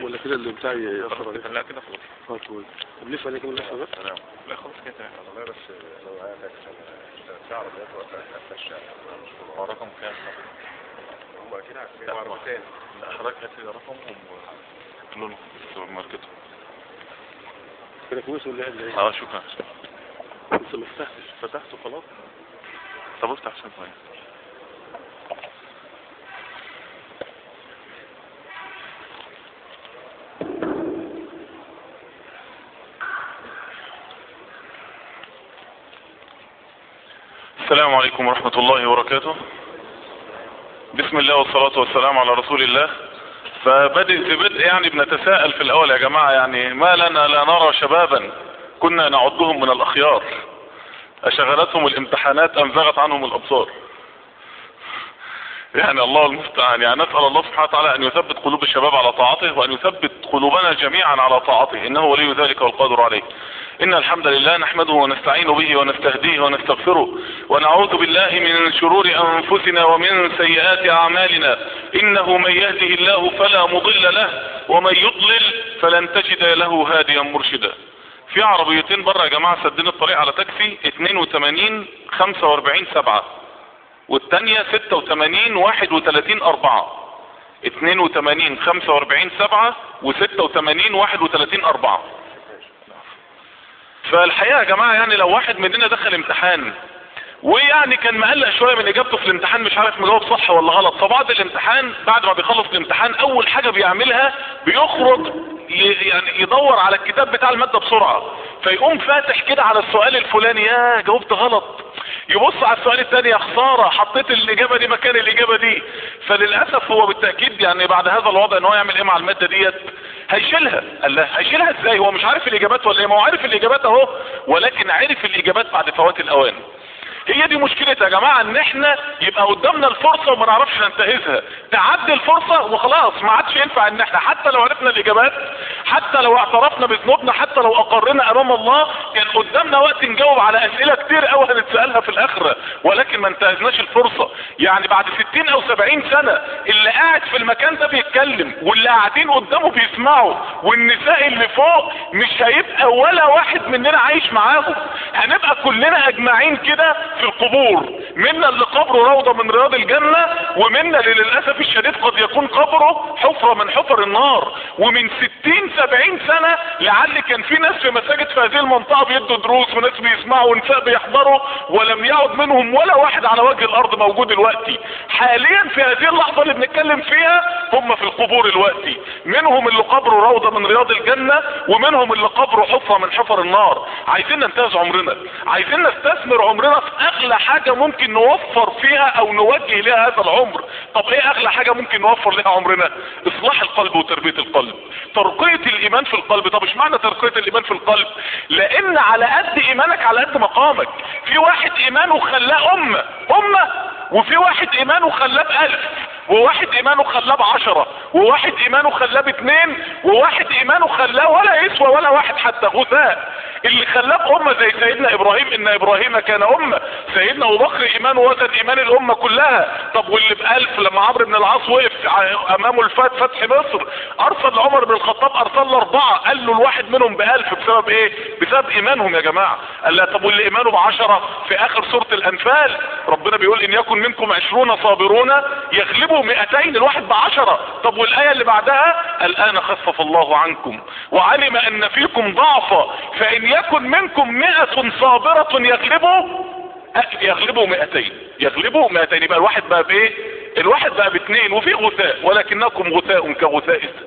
ولا كده اللي بتاعي يأثر عليك لا كده خلاص اه كويس طب نلف عليك من لفه بس تمام لا خلاص كده تمام والله بس لو عندك تعرف ده الشارع هو رقم كام هم اكيد عارفين لا، معلومتين لا حضرتك هات لي رقمهم وقول له في السوبر ماركت كده كويس ولا ايه ولا ايه؟ اه شكرا لسه ما فتحتش فتحته خلاص طب افتح عشان كويس السلام عليكم ورحمة الله وبركاته بسم الله والصلاة والسلام على رسول الله فبدء في بدء يعني بنتساءل في الأول يا جماعة يعني ما لنا لا نرى شبابا كنا نعدهم من الأخيار أشغلتهم الامتحانات أم زغت عنهم الأبصار يعني الله المستعان يعني نسأل الله سبحانه وتعالى أن يثبت قلوب الشباب على طاعته وأن يثبت قلوبنا جميعا على طاعته إنه ولي ذلك والقادر عليه إن الحمد لله نحمده ونستعين به ونستهديه ونستغفره ونعوذ بالله من شرور أنفسنا ومن سيئات أعمالنا إنه من يهده الله فلا مضل له ومن يضلل فلن تجد له هاديا مرشدا في عربيتين بره يا جماعة سدين الطريق على تاكسي 82 45 7 والتانية 86 31 4 82 45 7 و86 31 4 فالحقيقة يا جماعة يعني لو واحد مننا دخل امتحان ويعني كان مقلق شوية من اجابته في الامتحان مش عارف مجاوب صح ولا غلط فبعد الامتحان بعد ما بيخلص الامتحان اول حاجة بيعملها بيخرج ي- يعني يدور على الكتاب بتاع المادة بسرعة فيقوم فاتح كده على السؤال الفلاني يا جاوبت غلط يبص على السؤال الثاني يا خسارة حطيت الاجابة دي مكان الاجابة دي فللأسف هو بالتأكيد يعني بعد هذا الوضع ان هو يعمل ايه مع المادة ديت هيشيلها قال لا هيشيلها ازاي هو مش عارف الاجابات ولا ايه ما هو عارف الاجابات اهو ولكن عرف الاجابات بعد فوات الاوان هي دي مشكلة يا جماعة ان احنا يبقى قدامنا الفرصة وما نعرفش ننتهزها تعدي الفرصة وخلاص ما عادش ينفع ان احنا حتى لو عرفنا الاجابات حتى لو اعترفنا بذنوبنا حتى لو اقرنا امام الله كان قدامنا وقت نجاوب على اسئلة كتير قوي هنتسألها في الاخرة ولكن ما انتهزناش الفرصة يعني بعد 60 او 70 سنة اللي قاعد في المكان ده بيتكلم واللي قاعدين قدامه بيسمعوا والنساء اللي فوق مش هيبقى ولا واحد مننا عايش معاهم هنبقى كلنا اجمعين كده في القبور منا اللي قبره روضة من رياض الجنة ومنا اللي للأسف الشديد قد يكون قبره حفرة من حفر النار ومن 60 70 سنة لعل كان في ناس في مساجد في هذه المنطقة بيدوا دروس وناس بيسمعوا ونساء بيحضروا ولم يعد منهم ولا واحد على وجه الأرض موجود دلوقتي حاليا في هذه اللحظة اللي بنتكلم فيها هم في القبور دلوقتي منهم اللي قبره روضة من رياض الجنة ومنهم اللي قبره حفرة من حفر النار عايزين ننتهز عمرنا عايزين نستثمر عمرنا في اغلى حاجة ممكن نوفر فيها او نوجه لها هذا العمر طب ايه اغلى حاجة ممكن نوفر لها عمرنا اصلاح القلب وتربية القلب ترقية الايمان في القلب طب ايش معنى ترقية الايمان في القلب لان على قد ايمانك على قد مقامك في واحد ايمانه خلاه امة امة وفي واحد ايمانه خلاه بألف وواحد ايمانه خلاه بعشرة وواحد ايمانه خلاه باتنين وواحد ايمانه خلاه ولا يسوى ولا واحد حتى غثاء اللي خلاه بأمة زي سيدنا ابراهيم ان ابراهيم كان امة سيدنا ابو بكر ايمانه وزن ايمان الامة كلها طب واللي بألف لما عمرو بن العاص وقف ع- امامه الفات فتح مصر ارسل عمر بن الخطاب ارسل له اربعة قال له الواحد منهم بألف بسبب ايه بسبب ايمانهم يا جماعة قال لا طب واللي ايمانه بعشرة في اخر سورة الانفال ربنا بيقول ان يكن منكم عشرون صابرون يغلبوا مئتين الواحد بعشرة طب والاية اللي بعدها الان خفف الله عنكم وعلم ان فيكم ضعفا فان يكن منكم مئة صابرة يغلبوا أ- يغلبوا مئتين يغلبوا مئتين يبقى الواحد بقى بايه الواحد بقى باثنين وفي غثاء ولكنكم غثاء كغثاء السيل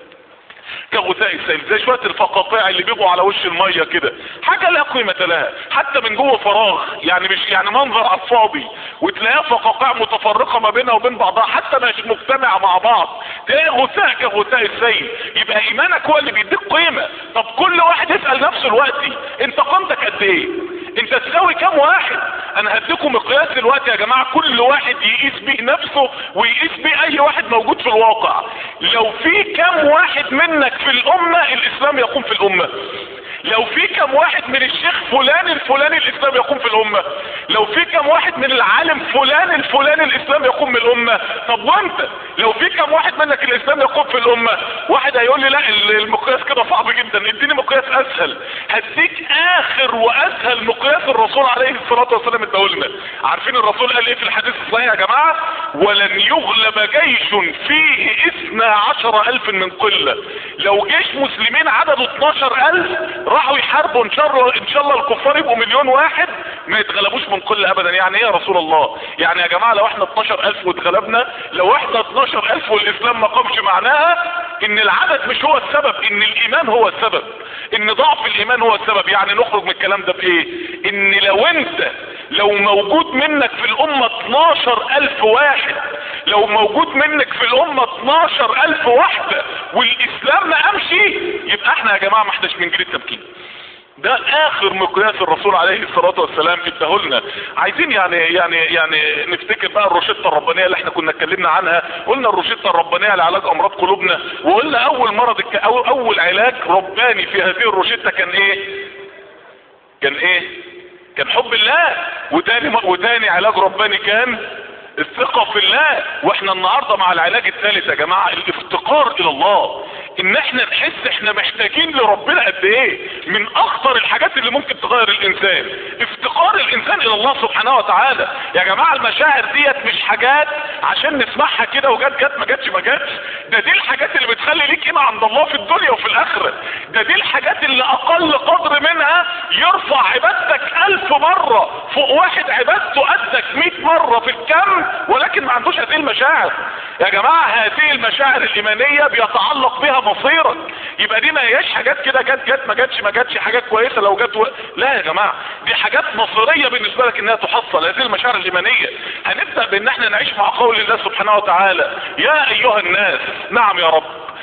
كغثاء السيل زي شويه الفقاقيع اللي بيجوا على وش الميه كده حاجه لا قيمه لها حتى من جوه فراغ يعني مش يعني منظر على الفاضي وتلاقيها فقاقيع متفرقه ما بينها وبين بعضها حتى مش مجتمعه مع بعض تلاقي غثاء كغثاء السيل يبقى ايمانك هو اللي بيديك قيمه طب كل واحد يسال نفسه دلوقتي انت قيمتك قد ايه انت تساوي كام واحد انا هديكم مقياس دلوقتي يا جماعه كل واحد يقيس بيه نفسه ويقيس بيه اي واحد موجود في الواقع لو في كام واحد منك في الامه الاسلام يقوم في الامه لو في كم واحد من الشيخ فلان الفلاني الاسلام يقوم في الامة لو في كم واحد من العالم فلان الفلاني الاسلام يقوم من الامة طب وانت لو في كم واحد منك الاسلام يقوم في الامة واحد هيقول لي لا المقياس كده صعب جدا اديني مقياس اسهل هديك اخر واسهل مقياس الرسول عليه الصلاة والسلام اداهولنا عارفين الرسول قال ايه في الحديث الصحيح يا جماعة ولن يغلب جيش فيه اثنا عشر الف من قلة لو جيش مسلمين عدده 12 الف راحوا يحاربوا ان شاء الله ان شاء الله الكفار يبقوا مليون واحد ما يتغلبوش من قلة ابدا يعني ايه يا رسول الله يعني يا جماعة لو احنا 12 الف واتغلبنا لو احنا 12 الف والاسلام ما قامش معناها ان العدد مش هو السبب ان الايمان هو السبب ان ضعف الايمان هو السبب يعني نخرج من الكلام ده بايه ان لو انت لو موجود منك في الامة 12 الف واحد لو موجود منك في الامة 12 الف واحدة والاسلام ما امشي يبقى احنا يا جماعة ما احناش من جيل التمكين ده اخر مقياس الرسول عليه الصلاة والسلام اداهولنا عايزين يعني يعني يعني نفتكر بقى الروشتة الربانية اللي احنا كنا اتكلمنا عنها قلنا الروشتة الربانية لعلاج امراض قلوبنا وقلنا اول مرض الك... أو اول علاج رباني في هذه الروشتة كان ايه كان ايه كان حب الله وتاني وتاني علاج رباني كان الثقة في الله واحنا النهاردة مع العلاج الثالث يا جماعة الافتقار الى الله ان احنا نحس احنا محتاجين لربنا قد ايه من اخطر الحاجات اللي ممكن تغير الانسان افتقار الانسان الى الله سبحانه وتعالى يا جماعة المشاعر ديت مش حاجات عشان نسمعها كده وجت جت ما جاتش ما جاتش ده دي الحاجات اللي بتخلي ليك قيمة عند الله في الدنيا وفي الاخرة ده دي الحاجات اللي اقل قدر منها يرفع عبادتك الف مرة فوق واحد عبادته قدك 100 مرة في الكم ولكن ما عندوش هذه المشاعر يا جماعة هذه المشاعر الايمانية بيتعلق بها مصيرك يبقى دي ما هياش حاجات كده جت جت ما جاتش ما جاتش حاجات كويسة لو جت و... لا يا جماعة دي حاجات مصيرية بالنسبة لك انها تحصل هذه المشاعر الايمانية هنبدأ بان احنا نعيش مع قول الله سبحانه وتعالى يا ايها الناس نعم يا رب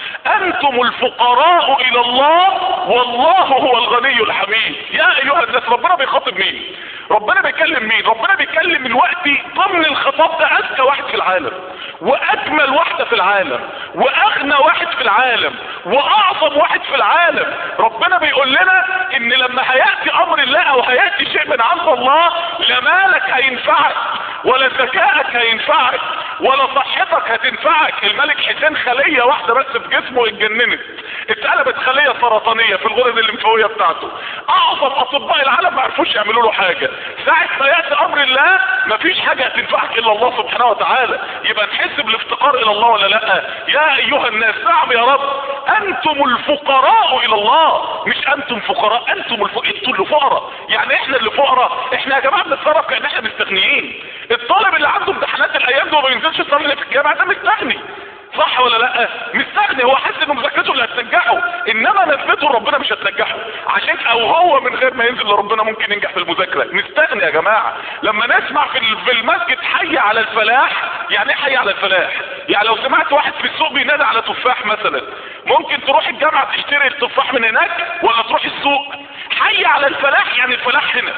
انتم الفقراء الى الله والله هو الغني الحميد يا ايها الناس ربنا بيخاطب مين ربنا بيكلم مين ربنا بيكلم الوقت ضمن الخطاب ده اذكى واحد في العالم واجمل واحدة في العالم واغنى واحد في العالم واعظم واحد في العالم ربنا بيقول لنا ان لما هيأتي امر الله او هيأتي شيء من عند الله لا مالك هينفعك ولا ذكائك هينفعك ولا صحتك هتنفعك الملك حسين خلية واحدة بس في جسمه اتجننت اتقلبت خلية سرطانية في الغدد الليمفاوية بتاعته اعظم اطباء العالم ما عرفوش يعملوا له حاجة ساعة ما يأتي امر الله مفيش حاجة هتنفعك الا الله سبحانه وتعالى يبقى نحس بالافتقار الى الله ولا لا يا ايها الناس نعم يا رب انتم الفقراء الى الله مش انتم فقراء انتم الف... انتم اللي فقراء يعني احنا اللي فقراء احنا يا جماعة بنتصرف كأن احنا مستغنيين الطالب اللي عنده امتحانات الايام دي وما بينزلش يصلي في الجامعة ده مستغني صح ولا لا مستغني هو حاسس ان مذاكرته اللي هتنجحه انما نسبته ربنا مش هتنجحه عشان او هو من غير ما ينزل لربنا ممكن ينجح في المذاكره مستغني يا جماعه لما نسمع في في المسجد حي على الفلاح يعني ايه حي على الفلاح يعني لو سمعت واحد في السوق بينادي على تفاح مثلا ممكن تروح الجامعه تشتري التفاح من هناك ولا تروح السوق حي على الفلاح يعني الفلاح هنا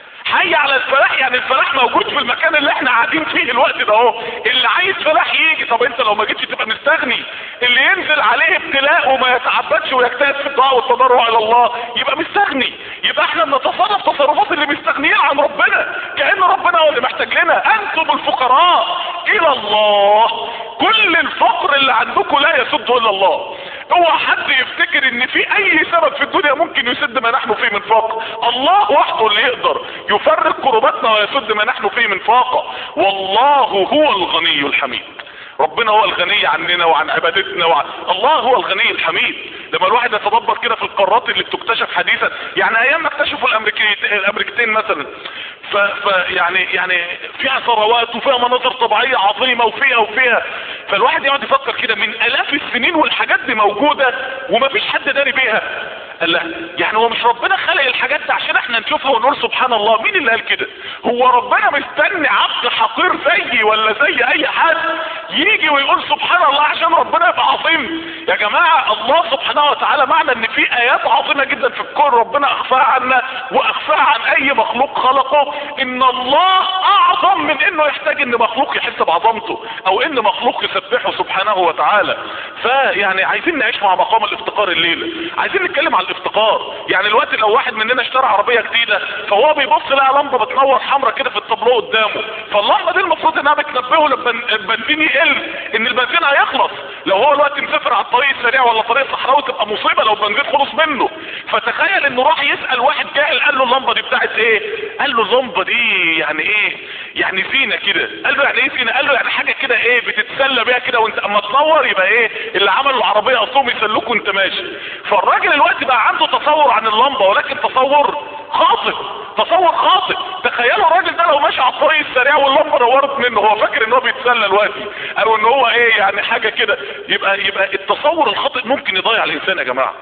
حي على الفلاح يعني الفلاح موجود في المكان اللي احنا قاعدين فيه الوقت ده اهو اللي عايز فلاح يجي طب انت لو ما جيتش تبقى مستغني اللي ينزل عليه ابتلاء وما يتعبدش ويجتهد في الدعاء والتضرع الى الله يبقى مستغني يبقى احنا بنتصرف تصرفات اللي مستغنيين عن ربنا كأن ربنا هو اللي محتاج لنا انتم الفقراء الى الله كل الفقر اللي عندكم لا يسد الا الله اوعى حد يفتكر ان في اي سبب في الدنيا ممكن يسد ما نحن فيه من فقر الله وحده اللي يقدر يفرق كرباتنا ويسد ما نحن فيه من فاقة والله هو الغني الحميد ربنا هو الغني عننا وعن عبادتنا وعن الله هو الغني الحميد لما الواحد يتدبر كده في القارات اللي بتكتشف حديثا يعني ايام ما اكتشفوا الامريكيتين الامريكتين مثلا ف... ف يعني يعني فيها ثروات وفيها مناظر طبيعيه عظيمه وفيها وفيها فالواحد يقعد يفكر كده من الاف السنين والحاجات دي موجوده ومفيش حد داري بيها قال لا يعني هو مش ربنا خلق الحاجات دي عشان احنا نشوفها ونقول سبحان الله مين اللي قال كده هو ربنا مستني عبد حقير زيي ولا زي اي حد يجي ويقول سبحان الله عشان ربنا يبقى عظيم يا جماعة الله سبحانه وتعالى معنى ان في ايات عظيمة جدا في الكون ربنا اخفاها عنا واخفاها عن اي مخلوق خلقه ان الله اعظم من انه يحتاج ان مخلوق يحس بعظمته او ان مخلوق يسبحه سبحانه وتعالى فيعني عايزين نعيش مع مقام الافتقار الليلة عايزين نتكلم عن الافتقار يعني الوقت لو واحد مننا اشترى عربية جديدة فهو بيبص لقى لمبة بتنور حمراء كده في التابلو قدامه فاللمبة دي المفروض انها بتنبهه لما البنزين يقل ان البنزين هيخلص لو هو الوقت مسافر على الطريق السريع ولا الطريق الصحراوي تبقى مصيبة لو البنزين خلص منه فتخيل انه راح يسأل واحد جاهل قال له اللمبة دي بتاعت ايه قال له اللمبة دي يعني ايه يعني زينة كده قال له يعني ايه زينة قال له يعني حاجة كده ايه بتتسلى بيها كده وانت اما تنور يبقى ايه اللي عملوا العربية اصلهم يسلوك وانت ماشي فالراجل الوقت بقى عنده تصور عن اللمبة ولكن تصور خاطئ تصور خاطئ تخيلوا الراجل ده لو ماشي على الطريق السريع واللمبه نورت منه هو فاكر ان هو بيتسلى دلوقتي او ان هو ايه يعني حاجه كده يبقى يبقى التصور الخاطئ ممكن يضيع الانسان يا جماعه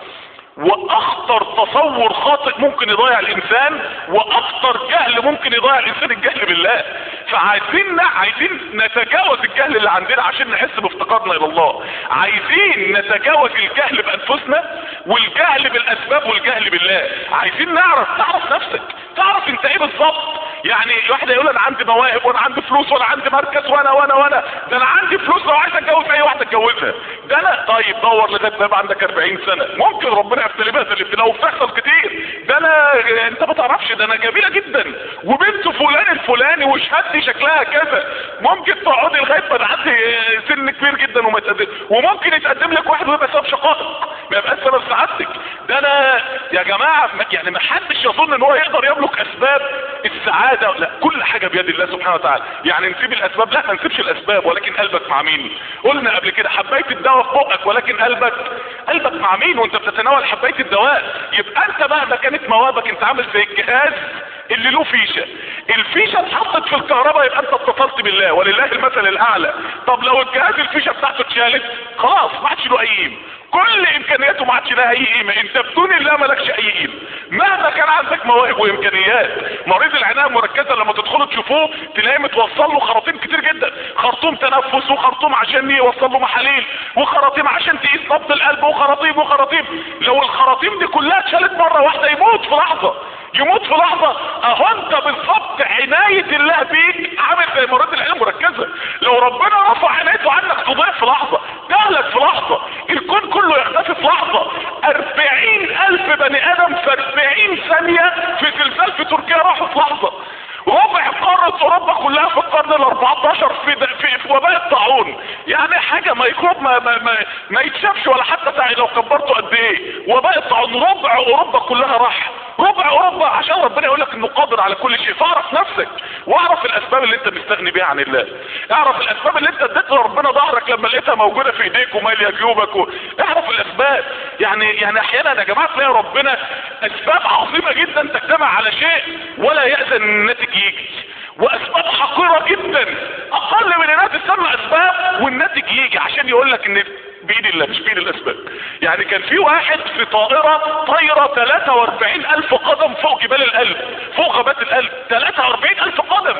واخطر تصور خاطئ ممكن يضيع الانسان واخطر جهل ممكن يضيع الانسان الجهل بالله فعايزين عايزين نتجاوز الجهل اللي عندنا عشان نحس بافتقارنا الى الله عايزين نتجاوز الجهل بانفسنا والجهل بالاسباب والجهل بالله عايزين نعرف تعرف نفسك تعرف انت ايه بالظبط يعني واحد يقول انا عندي مواهب وانا عندي فلوس وانا عندي مركز وانا وانا وانا ده انا عندي فلوس لو عايز اتجوز اي واحده اتجوزها ده انا طيب دور لغايه ما يبقى عندك 40 سنه ممكن ربنا يبتلي بها الابتلاء وبتحصل كتير ده انا انت ما تعرفش ده انا جميله جدا وبنت فلان الفلاني وشهادتي شكلها كذا ممكن تقعدي لغايه ما تعدي سن كبير جدا وما تقدم وممكن يتقدم لك واحد ويبقى سبب شقائق ما يبقاش سبب سعادتك ده انا يا جماعه يعني ما حدش يظن ان هو يقدر يملك اسباب السعاده لا كل حاجه بيد الله سبحانه وتعالى يعني نسيب الاسباب لا ما نسيبش الاسباب ولكن قلبك مع مين قلنا قبل كده حبيت الدواء في بقك ولكن قلبك قلبك مع مين وانت بتتناول حبايه الدواء يبقى انت مهما كانت موابك انت عامل زي الجهاز اللي له فيشه الفيشه اتحطت في الكهرباء يبقى انت اتصلت بالله ولله المثل الاعلى طب لو الجهاز الفيشه بتاعته اتشالت خلاص ما عادش له اي قيمه كل امكانياته ما عادش لها اي قيمه انت بدون الله مالكش اي قيمه مهما كان عندك مواهب وامكانيات مريض العنايه المركزه لما تدخلوا تشوفوه تلاقيه متوصل له خراطيم كتير جدا خرطوم تنفس وخرطوم عشان يوصل له محاليل وخراطيم عشان تقيس نبض القلب وخراطيم وخراطيم لو الخراطيم دي كلها اتشالت مره واحده يموت في لحظه يموت في لحظة اهو انت بالظبط عناية الله بيك عامل زي مريض العناية المركزة لو ربنا رفع عنايته عنك تضيع في لحظة تهلك في لحظة الكون كله يختفي في لحظة اربعين الف بني ادم في اربعين ثانية في زلزال في تركيا راحوا في لحظة ربع قارة اوروبا كلها في القرن ال 14 في, في, في وباء الطاعون يعني حاجة ميكروب ما, ما, ما, ما يتشافش ولا حتى تعي لو كبرته قد ايه وباء الطاعون ربع اوروبا كلها راح ربع اوروبا عشان ربنا يقول لك انه قادر على كل شيء فاعرف نفسك واعرف الاسباب اللي انت مستغني بيها عن الله اعرف الاسباب اللي انت اديتها لربنا ظهرك لما لقيتها موجوده في ايديك وماليه جيوبك و... اعرف الاسباب يعني يعني احيانا يا جماعه تلاقي ربنا اسباب عظيمه جدا تجتمع على شيء ولا ياذن الناتج يجي واسباب حقيره جدا اقل من انها تسمى اسباب والناتج يجي عشان يقول لك ان بايد الله مش بايد الاسباب يعني كان في واحد في طائرة طايرة 43 الف قدم فوق جبال القلب فوق غابات القلب 43 الف قدم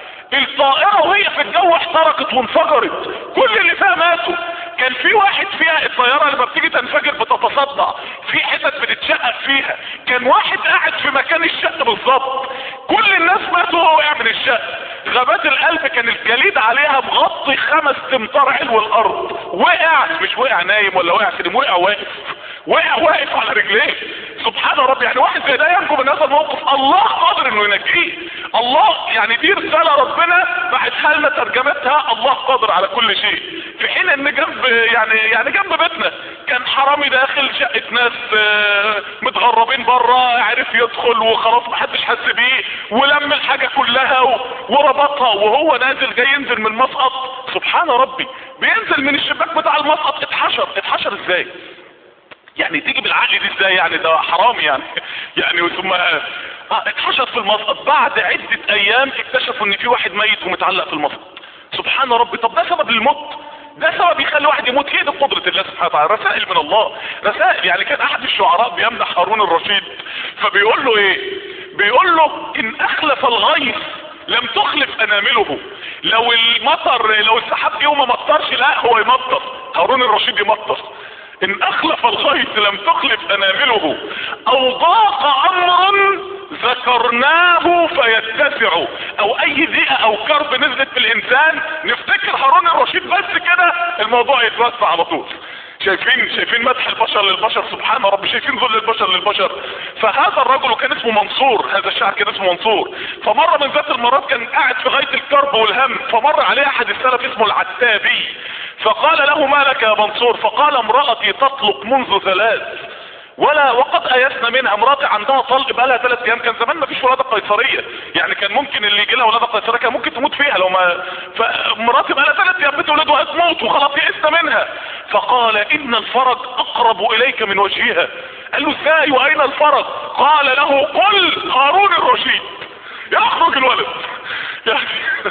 الطائرة وهي في الجو احترقت وانفجرت كل اللي فيها ماتوا كان في واحد فيها الطيارة لما بتيجي تنفجر بتتصدع في حتت بتتشقق فيها كان واحد قاعد في مكان الشق بالظبط كل الناس ماتوا وهو وقع من الشق غابات القلب كان الجليد عليها مغطي خمس تمتار علو الارض وقع مش وقع نايم ولا وقع سليم وقع واقف وقع واقف على رجليه سبحان ربي يعني واحد زي ده ينجو من هذا الموقف الله قادر انه ينجيه الله يعني دي رسالة ربنا بعتها لنا ترجمتها الله قادر على كل شيء في حين ان جنب يعني يعني جنب بيتنا كان حرامي داخل شقة ناس متغربين بره عرف يدخل وخلاص محدش حس بيه ولم الحاجة كلها وربطها وهو نازل جاي ينزل من المسقط سبحان ربي بينزل من الشباك بتاع المسقط اتحشر اتحشر ازاي يعني تيجي بالعقل دي ازاي يعني ده حرام يعني يعني ثم اه اتحشر في المسقط بعد عدة ايام اكتشفوا ان في واحد ميت ومتعلق في المسقط سبحان ربي طب ده سبب الموت ده سبب يخلي واحد يموت هي دي قدرة الله سبحانه وتعالى رسائل من الله رسائل يعني كان احد الشعراء بيمدح هارون الرشيد فبيقول له ايه بيقول له ان اخلف الغيث لم تخلف انامله لو المطر لو السحاب يوم ما مطرش لا هو يمطر هارون الرشيد يمطر ان اخلف الغيث لم تخلف انامله او ضاق امر ذكرناه فيتسع او اي ضيقه او كرب نزلت في الانسان نفتكر هارون الرشيد بس كده الموضوع يتوسع على طول شايفين شايفين مدح البشر للبشر سبحان ربي شايفين ذل البشر للبشر فهذا الرجل كان اسمه منصور هذا الشاعر كان اسمه منصور فمره من ذات المرات كان قاعد في غايه الكرب والهم فمر عليه احد السلف اسمه العتابي فقال له ما لك يا منصور فقال امرأتي تطلق منذ ثلاث ولا وقد ايسنا منها مراتي عندها طلق بقى لها ثلاث ايام كان زمان ما فيش ولاده قيصريه يعني كان ممكن اللي يجي لها ولاده قيصريه كان ممكن تموت فيها لو ما فمراتي بقى لها ثلاث ايام بتولد وهتموت وخلاص يئسنا منها فقال ان الفرج اقرب اليك من وجهها قال له ازاي واين الفرج قال له قل هارون الرشيد يخرج الولد يعني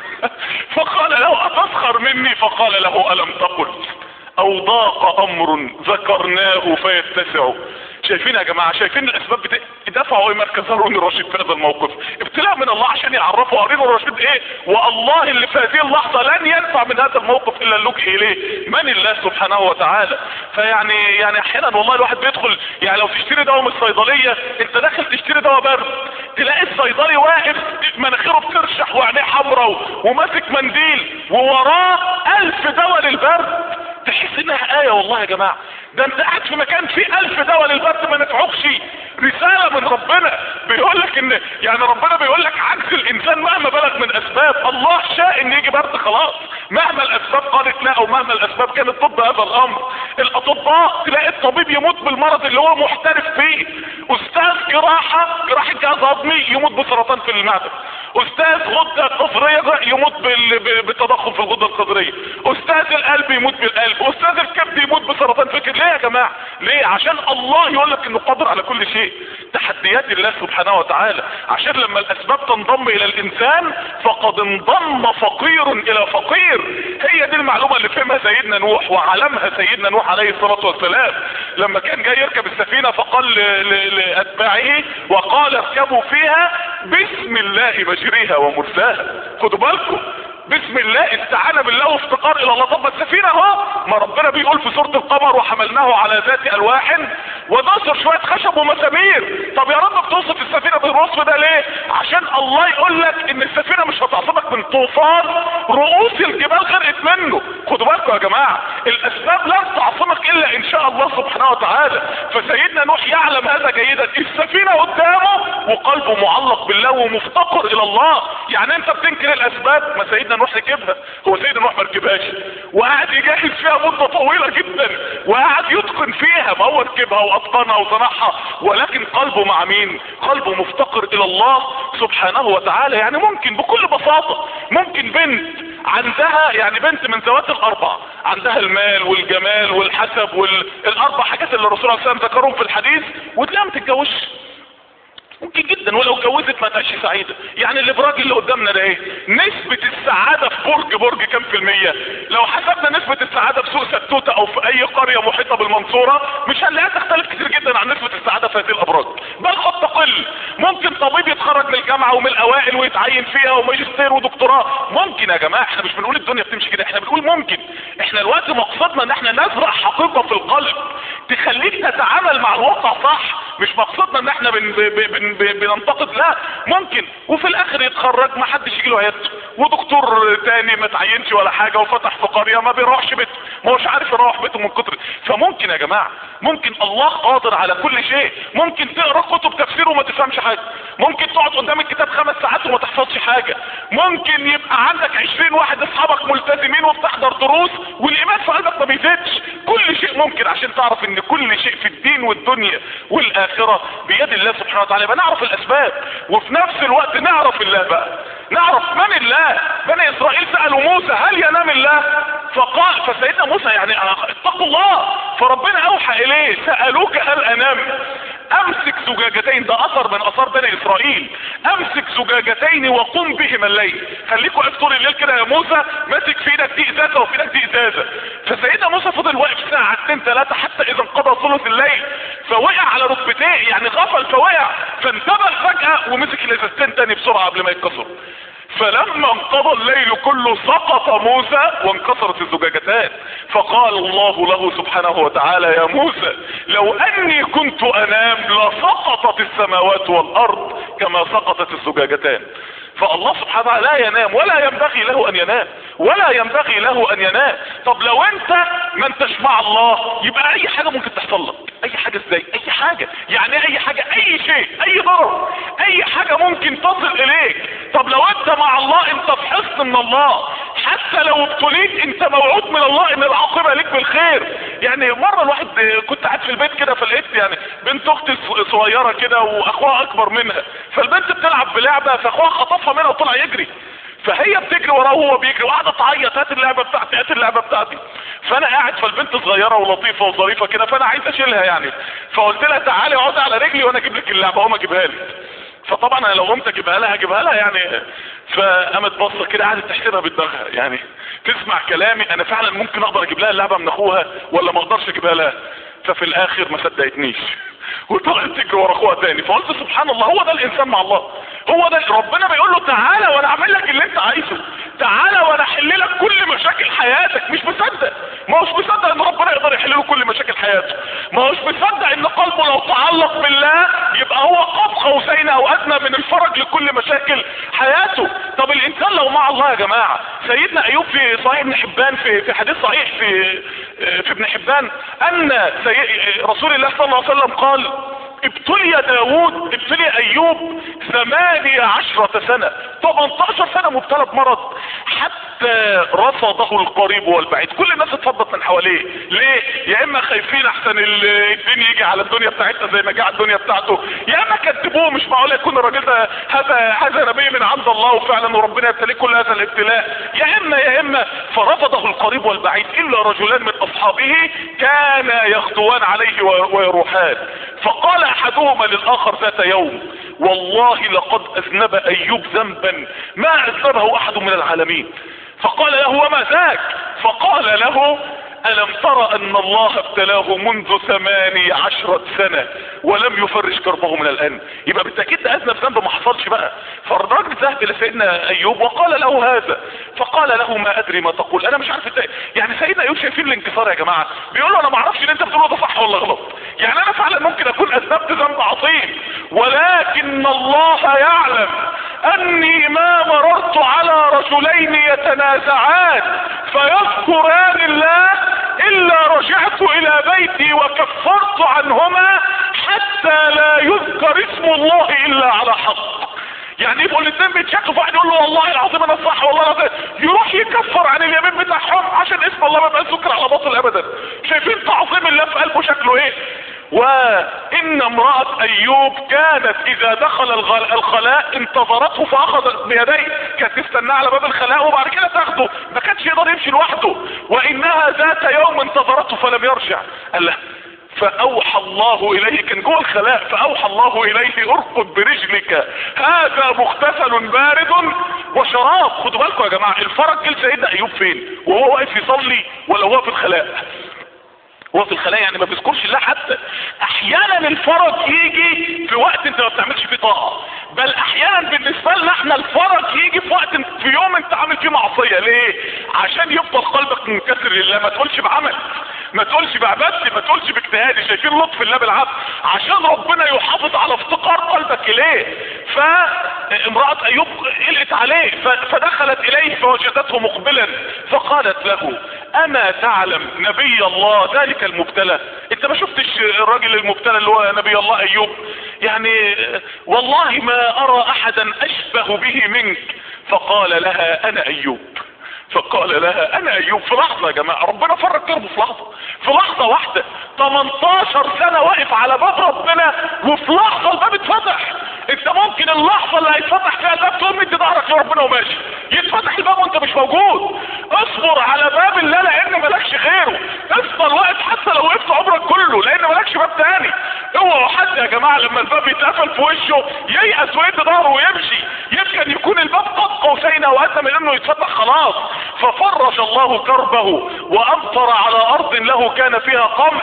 فقال له اتسخر مني فقال له الم تقل او ضاق امر ذكرناه فيتسع شايفين يا جماعة شايفين الاسباب بت... دفعوا ايه مركز هارون الرشيد في هذا الموقف ابتلاء من الله عشان يعرفوا هارون الرشيد ايه والله اللي في هذه اللحظة لن ينفع من هذا الموقف الا اللجء اليه من الله سبحانه وتعالى فيعني يعني احيانا والله الواحد بيدخل يعني لو تشتري دواء من الصيدلية انت داخل تشتري دواء برد تلاقي الصيدلي واقف مناخيره بترشح وعينيه حمراء وماسك منديل ووراه الف دواء للبرد تحس انها آية والله يا جماعة ده انت قاعد في مكان فيه الف دواء للبرد ما نفعوكش رسالة من ربنا بيقول لك ان يعني ربنا بيقول لك عكس الانسان مهما بلغ من اسباب الله شاء ان يجي برد خلاص مهما الاسباب قالت لا او مهما الاسباب كانت ضد هذا الامر الاطباء تلاقي الطبيب يموت بالمرض اللي هو محترف فيه استاذ جراحة جراحة جهاز هضمي يموت بسرطان في المعدة استاذ غدة قصرية يموت بال... ب- بالتضخم في الغدة القصرية استاذ القلب يموت بالقلب استاذ الكبد يموت بسرطان فكر ليه يا جماعة ليه عشان الله يقول لك انه قادر على كل شيء تحديات الله سبحانه وتعالى عشان لما الاسباب تنضم الى الانسان فقد انضم فقير الى فقير هي دي المعلومة اللي فهمها سيدنا نوح وعلمها سيدنا نوح عليه الصلاة والسلام لما كان جاي يركب السفينة فقال ل- ل- لاتباعه وقال اركبوا فيها بسم الله مجريها ومرساها خدوا بالكم بسم الله استعانة بالله وافتقار الى الله طب السفينة اهو ما ربنا بيقول في سورة القمر وحملناه على ذات الواح ونصر شوية خشب ومسامير طب يا رب بتوصف السفينة بالوصف ده ليه عشان الله يقول لك ان السفينة مش هتعصبك من طوفان رؤوس الجبال غرقت منه خدوا بالكم يا جماعة الاسباب لن تعصمك الا ان شاء الله سبحانه وتعالى فسيدنا نوح يعلم هذا جيدا السفينة قدامه وقلبه معلق بالله ومفتقر الى الله يعني انت بتنكر الاسباب ما سيدنا نوح ركبها هو سيدنا نوح ما ركبهاش وقعد يجهز فيها مدة طويلة جدا وقعد يتقن فيها ما هو ركبها واتقنها وصنعها ولكن قلبه مع مين قلبه مفتقر الى الله سبحانه وتعالى يعني ممكن بكل بساطة ممكن بنت عندها يعني بنت من ذوات الاربع عندها المال والجمال والحسب والاربع حاجات اللي الرسول صلى الله عليه وسلم ذكرهم في الحديث وتلاقيها ما تتجوزش ممكن جدا ولو اتجوزت ما تعيش سعيدة يعني الابراج اللي قدامنا ده ايه نسبة السعادة في برج برج كام في المية لو حسبنا نسبة السعادة في سوق ستوتة او في اي قرية محيطة بالمنصورة مش هنلاقيها تختلف كتير جدا عن نسبة السعادة في هذه الابراج بل قد تقل ممكن طبيب يتخرج من الجامعة ومن الاوائل ويتعين فيها وماجستير ودكتوراه ممكن يا جماعة احنا مش بنقول الدنيا بتمشي كده احنا بنقول ممكن احنا الوقت مقصدنا ان احنا نزرع حقيقة في القلب تخليك تتعامل مع الواقع صح مش مقصدنا ان احنا بن بن بن بننتقد لا ممكن وفي الاخر يتخرج ما حدش يجي له عيادته ودكتور تاني ما تعينش ولا حاجه وفتح في قريه ما بيروحش بيته ما هوش عارف يروح بيته من كتر فممكن يا جماعه ممكن الله قادر على كل شيء ممكن تقرا كتب تفسير وما تفهمش حاجه ممكن تقعد قدام الكتاب خمس ساعات وما تحفظش حاجه ممكن يبقى عندك عشرين واحد اصحابك ملتزمين وبتحضر دروس والايمان في قلبك ما بيزيدش كل شيء ممكن عشان تعرف ان كل شيء في الدين والدنيا والاخره بيد الله سبحانه وتعالى يبقى نعرف الاسباب وفي نفس الوقت نعرف الله بقى نعرف من الله بني اسرائيل سالوا موسى هل ينام الله فقال فسيدنا موسى يعني اتقوا الله فربنا اوحى اليه سالوك هل انام امسك زجاجتين ده اثر من اثار بني اسرائيل امسك زجاجتين وقم بهما الليل خليك واقف طول الليل كده يا موسى ماسك في ايدك دي ازازه وفي ايدك دي ازازه فسيدنا موسى فضل واقف ساعه اتنين ثلاثه حتى اذا انقضى ثلث الليل فوقع على ركبتيه يعني غفل فوقع فانتبه فجاه ومسك الازازتين تاني بسرعه قبل ما يتكسروا فلما انقضى الليل كله سقط موسى وانكسرت الزجاجتان فقال الله له سبحانه وتعالى يا موسى لو اني كنت انام لسقطت السماوات والارض كما سقطت الزجاجتان فالله سبحانه وتعالى لا ينام ولا ينبغي له ان ينام ولا ينبغي له ان ينام طب لو انت ما انتش مع الله يبقى اي حاجة ممكن تحصل لك اي حاجة ازاي اي حاجة يعني اي حاجة اي شيء اي ضرر اي حاجة ممكن تصل اليك طب لو انت مع الله انت في حصن من الله حتى لو ابتليت انت موعود من الله ان العاقبة لك بالخير يعني مرة الواحد كنت قاعد في البيت كده فلقيت يعني بنت اختي صغيرة كده واخوها اكبر منها فالبنت بتلعب بلعبة فاخوها خطفها منها وطلع يجري فهي بتجري وراه وهو بيجري وقاعده تعيط هات اللعبه بتاعتي هات اللعبه بتاعتي فانا قاعد فالبنت صغيره ولطيفه وظريفه كده فانا عايز اشيلها يعني فقلت لها تعالي اقعدي على رجلي وانا اجيب لك اللعبه وما اجيبها لك فطبعا انا لو قمت اجيبها لها هجيبها لها يعني فقامت بصه كده قعدت تحسبها بدماغها يعني تسمع كلامي انا فعلا ممكن اقدر اجيب لها اللعبه من اخوها ولا ما اقدرش اجيبها لها ففي الاخر ما صدقتنيش وطلعت تجري ورا اخوها تاني فقلت سبحان الله هو ده الانسان مع الله هو ده ربنا بيقول له تعالى وانا اعمل لك اللي انت عايزه تعالى وانا احل لك كل مشاكل حياتك مش مصدق ما هوش مصدق ان ربنا يقدر يحل له كل مشاكل حياته ما هوش مصدق ان قلبه لو تعلق بالله يبقى هو قاب قوسين او ادنى من الفرج لكل مشاكل حياته طب الانسان لو مع الله يا جماعه سيدنا ايوب في صحيح ابن حبان في في حديث صحيح في في ابن حبان ان سي... رسول الله صلى الله عليه وسلم قال ابتلي داود ابتلي ايوب ثمانية عشرة سنة 18 سنة مبتلى بمرض حتى رفضه القريب والبعيد كل الناس اتفضت من حواليه ليه يا اما خايفين احسن الدين يجي على الدنيا بتاعتنا زي ما جه على الدنيا بتاعته يا اما كذبوه مش معقول يكون الراجل ده هذا هذا نبي من عند الله وفعلا وربنا يبتليه كل هذا الابتلاء يا اما يا اما فرفضه القريب والبعيد الا رجلان من اصحابه كانا يغدوان عليه ويروحان فقال احدهما للاخر ذات يوم والله لقد اذنب ايوب ذنبا ما اذنبه احد من العالمين فقال له وما ذاك فقال له ألم ترى أن الله ابتلاه منذ ثماني عشرة سنة ولم يفرج كربه من الآن يبقى بالتأكيد ده أذنب ذنب ما حصلش بقى فالراجل ذهب إلى سيدنا أيوب وقال له هذا فقال له ما أدري ما تقول أنا مش عارف إزاي يعني سيدنا أيوب شايفين الانكسار يا جماعة بيقول له أنا ما أعرفش إن أنت بتقوله ده صح ولا غلط يعني أنا فعلا ممكن أكون أذنبت ذنب عظيم ولكن الله يعلم أني ما مررت على رجلين يتنازعان فيذكران الله الا رجعت الى بيتي وكفرت عنهما حتى لا يذكر اسم الله الا على حق يعني يبقوا الاثنين بيتشكوا واحد يقول له والله العظيم انا صح والله العظيم يروح يكفر عن اليمين بتاعهم عشان اسم الله ما يبقاش ذكر على باطل ابدا شايفين تعظيم الله في قلبه شكله ايه وان امرأة ايوب كانت اذا دخل الخلاء انتظرته فاخذت بيديه كانت تستناه على باب الخلاء وبعد كده تاخده ما كانش يقدر يمشي لوحده وانها ذات يوم انتظرته فلم يرجع قال له فاوحى الله اليه كان جوه الخلاء فاوحى الله اليه ارقد برجلك هذا مغتسل بارد وشراب خدوا بالكم يا جماعه الفرج جه سيدنا ايوب فين وهو واقف يصلي ولا هو في الخلاء هو في الخلايا يعني ما بيذكرش الله حتى احيانا الفرج يجي في وقت انت ما بتعملش فيه طاعه بل احيانا بالنسبه لنا احنا الفرج يجي في وقت في يوم انت عامل فيه معصيه ليه عشان يفضل قلبك منكسر لله ما تقولش بعمل ما تقولش بعبادتي ما تقولش باجتهادي شايفين لطف الله بالعبد عشان ربنا يحافظ على افتقار قلبك اليه فامرأة ايوب قلقت عليه فدخلت اليه فوجدته مقبلا فقالت له اما تعلم نبي الله ذلك المبتلى انت ما شفتش الراجل المبتلى اللي هو نبي الله ايوب يعني والله ما ارى احدا اشبه به منك فقال لها انا ايوب فقال لها انا ايوب في لحظة يا جماعة ربنا فرق كربه في لحظة في لحظة واحدة 18 سنة واقف على باب ربنا وفي لحظة الباب اتفتح انت ممكن اللحظة اللي هيتفتح فيها الباب تقوم انت ظهرك لربنا وماشي يتفتح الباب وانت مش موجود اصبر على باب الله لان مالكش غيره افضل واقف حتى لو وقفت عمرك كله لان مالكش باب تاني اوعوا حد يا جماعة لما الباب يتقفل في وشه ييأس ويدي ظهره ويمشي يمكن يكون الباب قد قوسين او ادنى من انه يتفتح خلاص ففرج الله كربه وامطر على ارض له كان فيها قمح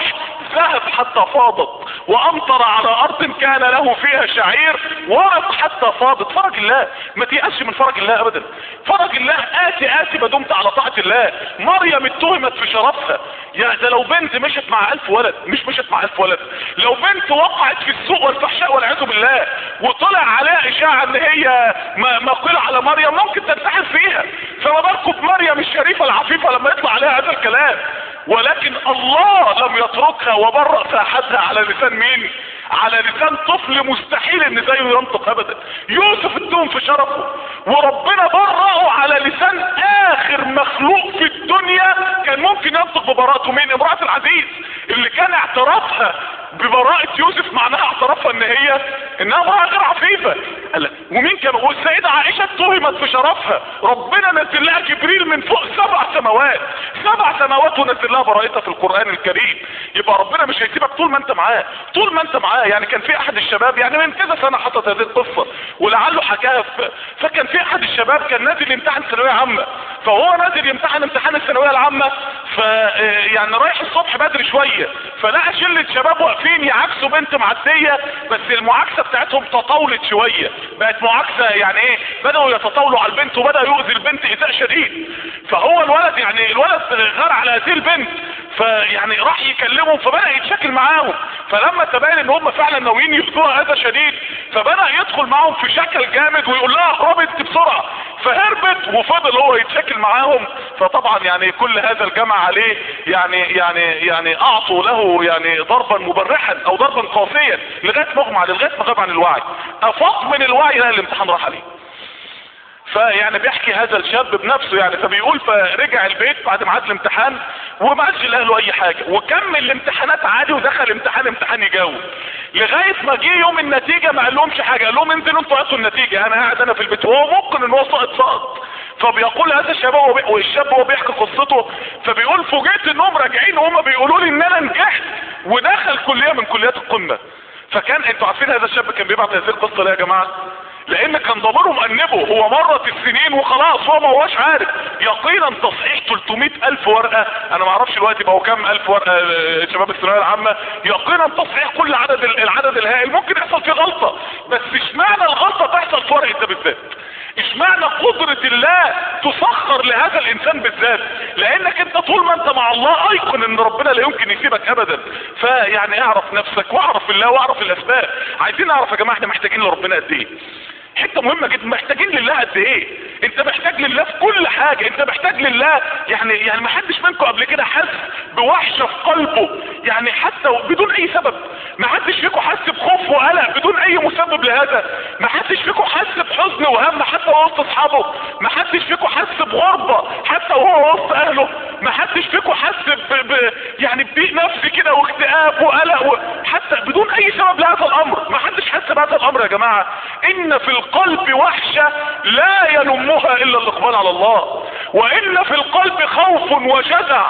ذهب حتى فاضت وامطر على ارض كان له فيها شعير ورق حتى فاضت فرج الله ما تيأسش من فرج الله ابدا فرج الله اتي اتي ما دمت على طاعة الله مريم اتهمت في شرفها يا ده لو بنت مشت مع الف ولد مش مشت مع الف ولد لو بنت وقعت في السوء والفحشاء والعياذ بالله وطلع عليها اشاعة ان هي ما ما قيل على مريم ممكن تنتحر فيها فما بالكم بمريم الشريفة العفيفة لما يطلع عليها هذا الكلام ولكن الله لم يتركها وبرأ ساحتها على لسان مين على لسان طفل مستحيل ان زيه ينطق ابدا يوسف اتهم في شرفه وربنا برأه على لسان اخر مخلوق في الدنيا كان ممكن ينطق ببراءته مين امرأة العزيز اللي كان اعترافها ببراءة يوسف معناها اعترافها ان هي انها امرأة غير عفيفة قال لك ومين كان والسيدة عائشة اتهمت في شرفها ربنا نزل لها جبريل من فوق سبع سماوات سبع سماوات ونزل لها براءتها في القرآن الكريم يبقى ربنا مش هيسيبك طول ما انت معاه طول ما انت معاه يعني كان في احد الشباب يعني من كذا سنة حصلت هذه القصة ولعله حكاها ف- فكان في احد الشباب كان نازل يمتحن ثانوية عامة فهو نازل يمتحن امتحان الثانوية العامة ف يعني رايح الصبح بدري شوية فلقى شلة شباب واقفين يعاكسوا بنت معدية بس المعاكسة بتاعتهم تطاولت شوية بقت معاكسة يعني ايه بدأوا يتطاولوا على البنت وبدأ يؤذي البنت ايذاء شديد فهو الولد يعني الولد غار على هذه البنت فيعني راح يكلمهم فبدأ يتشكل معاهم فلما تبين ان هم فعلا ناويين يؤذوها اذى شديد فبدأ يدخل معاهم في شكل جامد ويقول لها اهربي انت بسرعة فهربت وفضل هو يتشكل معاهم فطبعا يعني كل هذا الجمع عليه يعني يعني يعني اعطوا له يعني ضربا مبرحا او ضربا قاسيا لغايه مغمى عليه لغايه ما غاب عن الوعي افاق من الوعي لا الامتحان راح عليه فيعني بيحكي هذا الشاب بنفسه يعني فبيقول فرجع البيت بعد ما عاد الامتحان وما قالش لاهله اي حاجه وكمل الامتحانات عادي ودخل امتحان امتحان يجاوب لغايه ما جه يوم النتيجه ما قالهمش حاجه قال لهم انزلوا انتوا هاتوا النتيجه انا قاعد انا في البيت وهو ممكن ان هو سقط سقط فبيقول هذا الشباب وهو بي- والشاب وهو بيحكي قصته فبيقول فوجئت انهم راجعين وهم بيقولوا لي ان انا نجحت ودخل كليه من كليات القمه فكان انتوا عارفين هذا الشاب كان بيبعت هذه القصه ليه يا جماعه لان كان ضميره مأنبه هو مرت السنين وخلاص هو ما هوش عارف يقينا تصحيح 300 الف ورقة انا ما اعرفش دلوقتي بقوا كام الف ورقة آه، شباب الثانوية العامة يقينا تصحيح كل عدد ال- العدد الهائل ممكن يحصل فيه غلطة بس اشمعنى الغلطة تحصل في ورقة ده بالذات اشمعنى قدرة الله تسخر لهذا الانسان بالذات لانك انت طول ما انت مع الله ايقن ان ربنا لا يمكن يسيبك ابدا فيعني اعرف نفسك واعرف الله واعرف الاسباب عايزين نعرف يا جماعة احنا محتاجين لربنا قد ايه حته مهمه جدا محتاجين لله قد ايه انت محتاج لله في كل حاجه انت محتاج لله يعني يعني ما حدش منكم قبل كده حس بوحشه في قلبه يعني حتى بدون اي سبب ما حدش فيكم حس بخوف وقلق بدون اي مسبب لهذا ما حدش فيكم حس بحزن وهم حتى وهو وسط اصحابه ما حدش فيكم حس بغربه حتى وهو وسط اهله ما حدش فيكم حس ب... ب... يعني بضيق نفسي كده واكتئاب وقلق و... حتى بدون اي سبب لهذا الامر ما حدش حس بهذا الامر يا جماعه ان في القلب وحشه لا يلمها الا الاقبال على الله وان في القلب خوف وجزع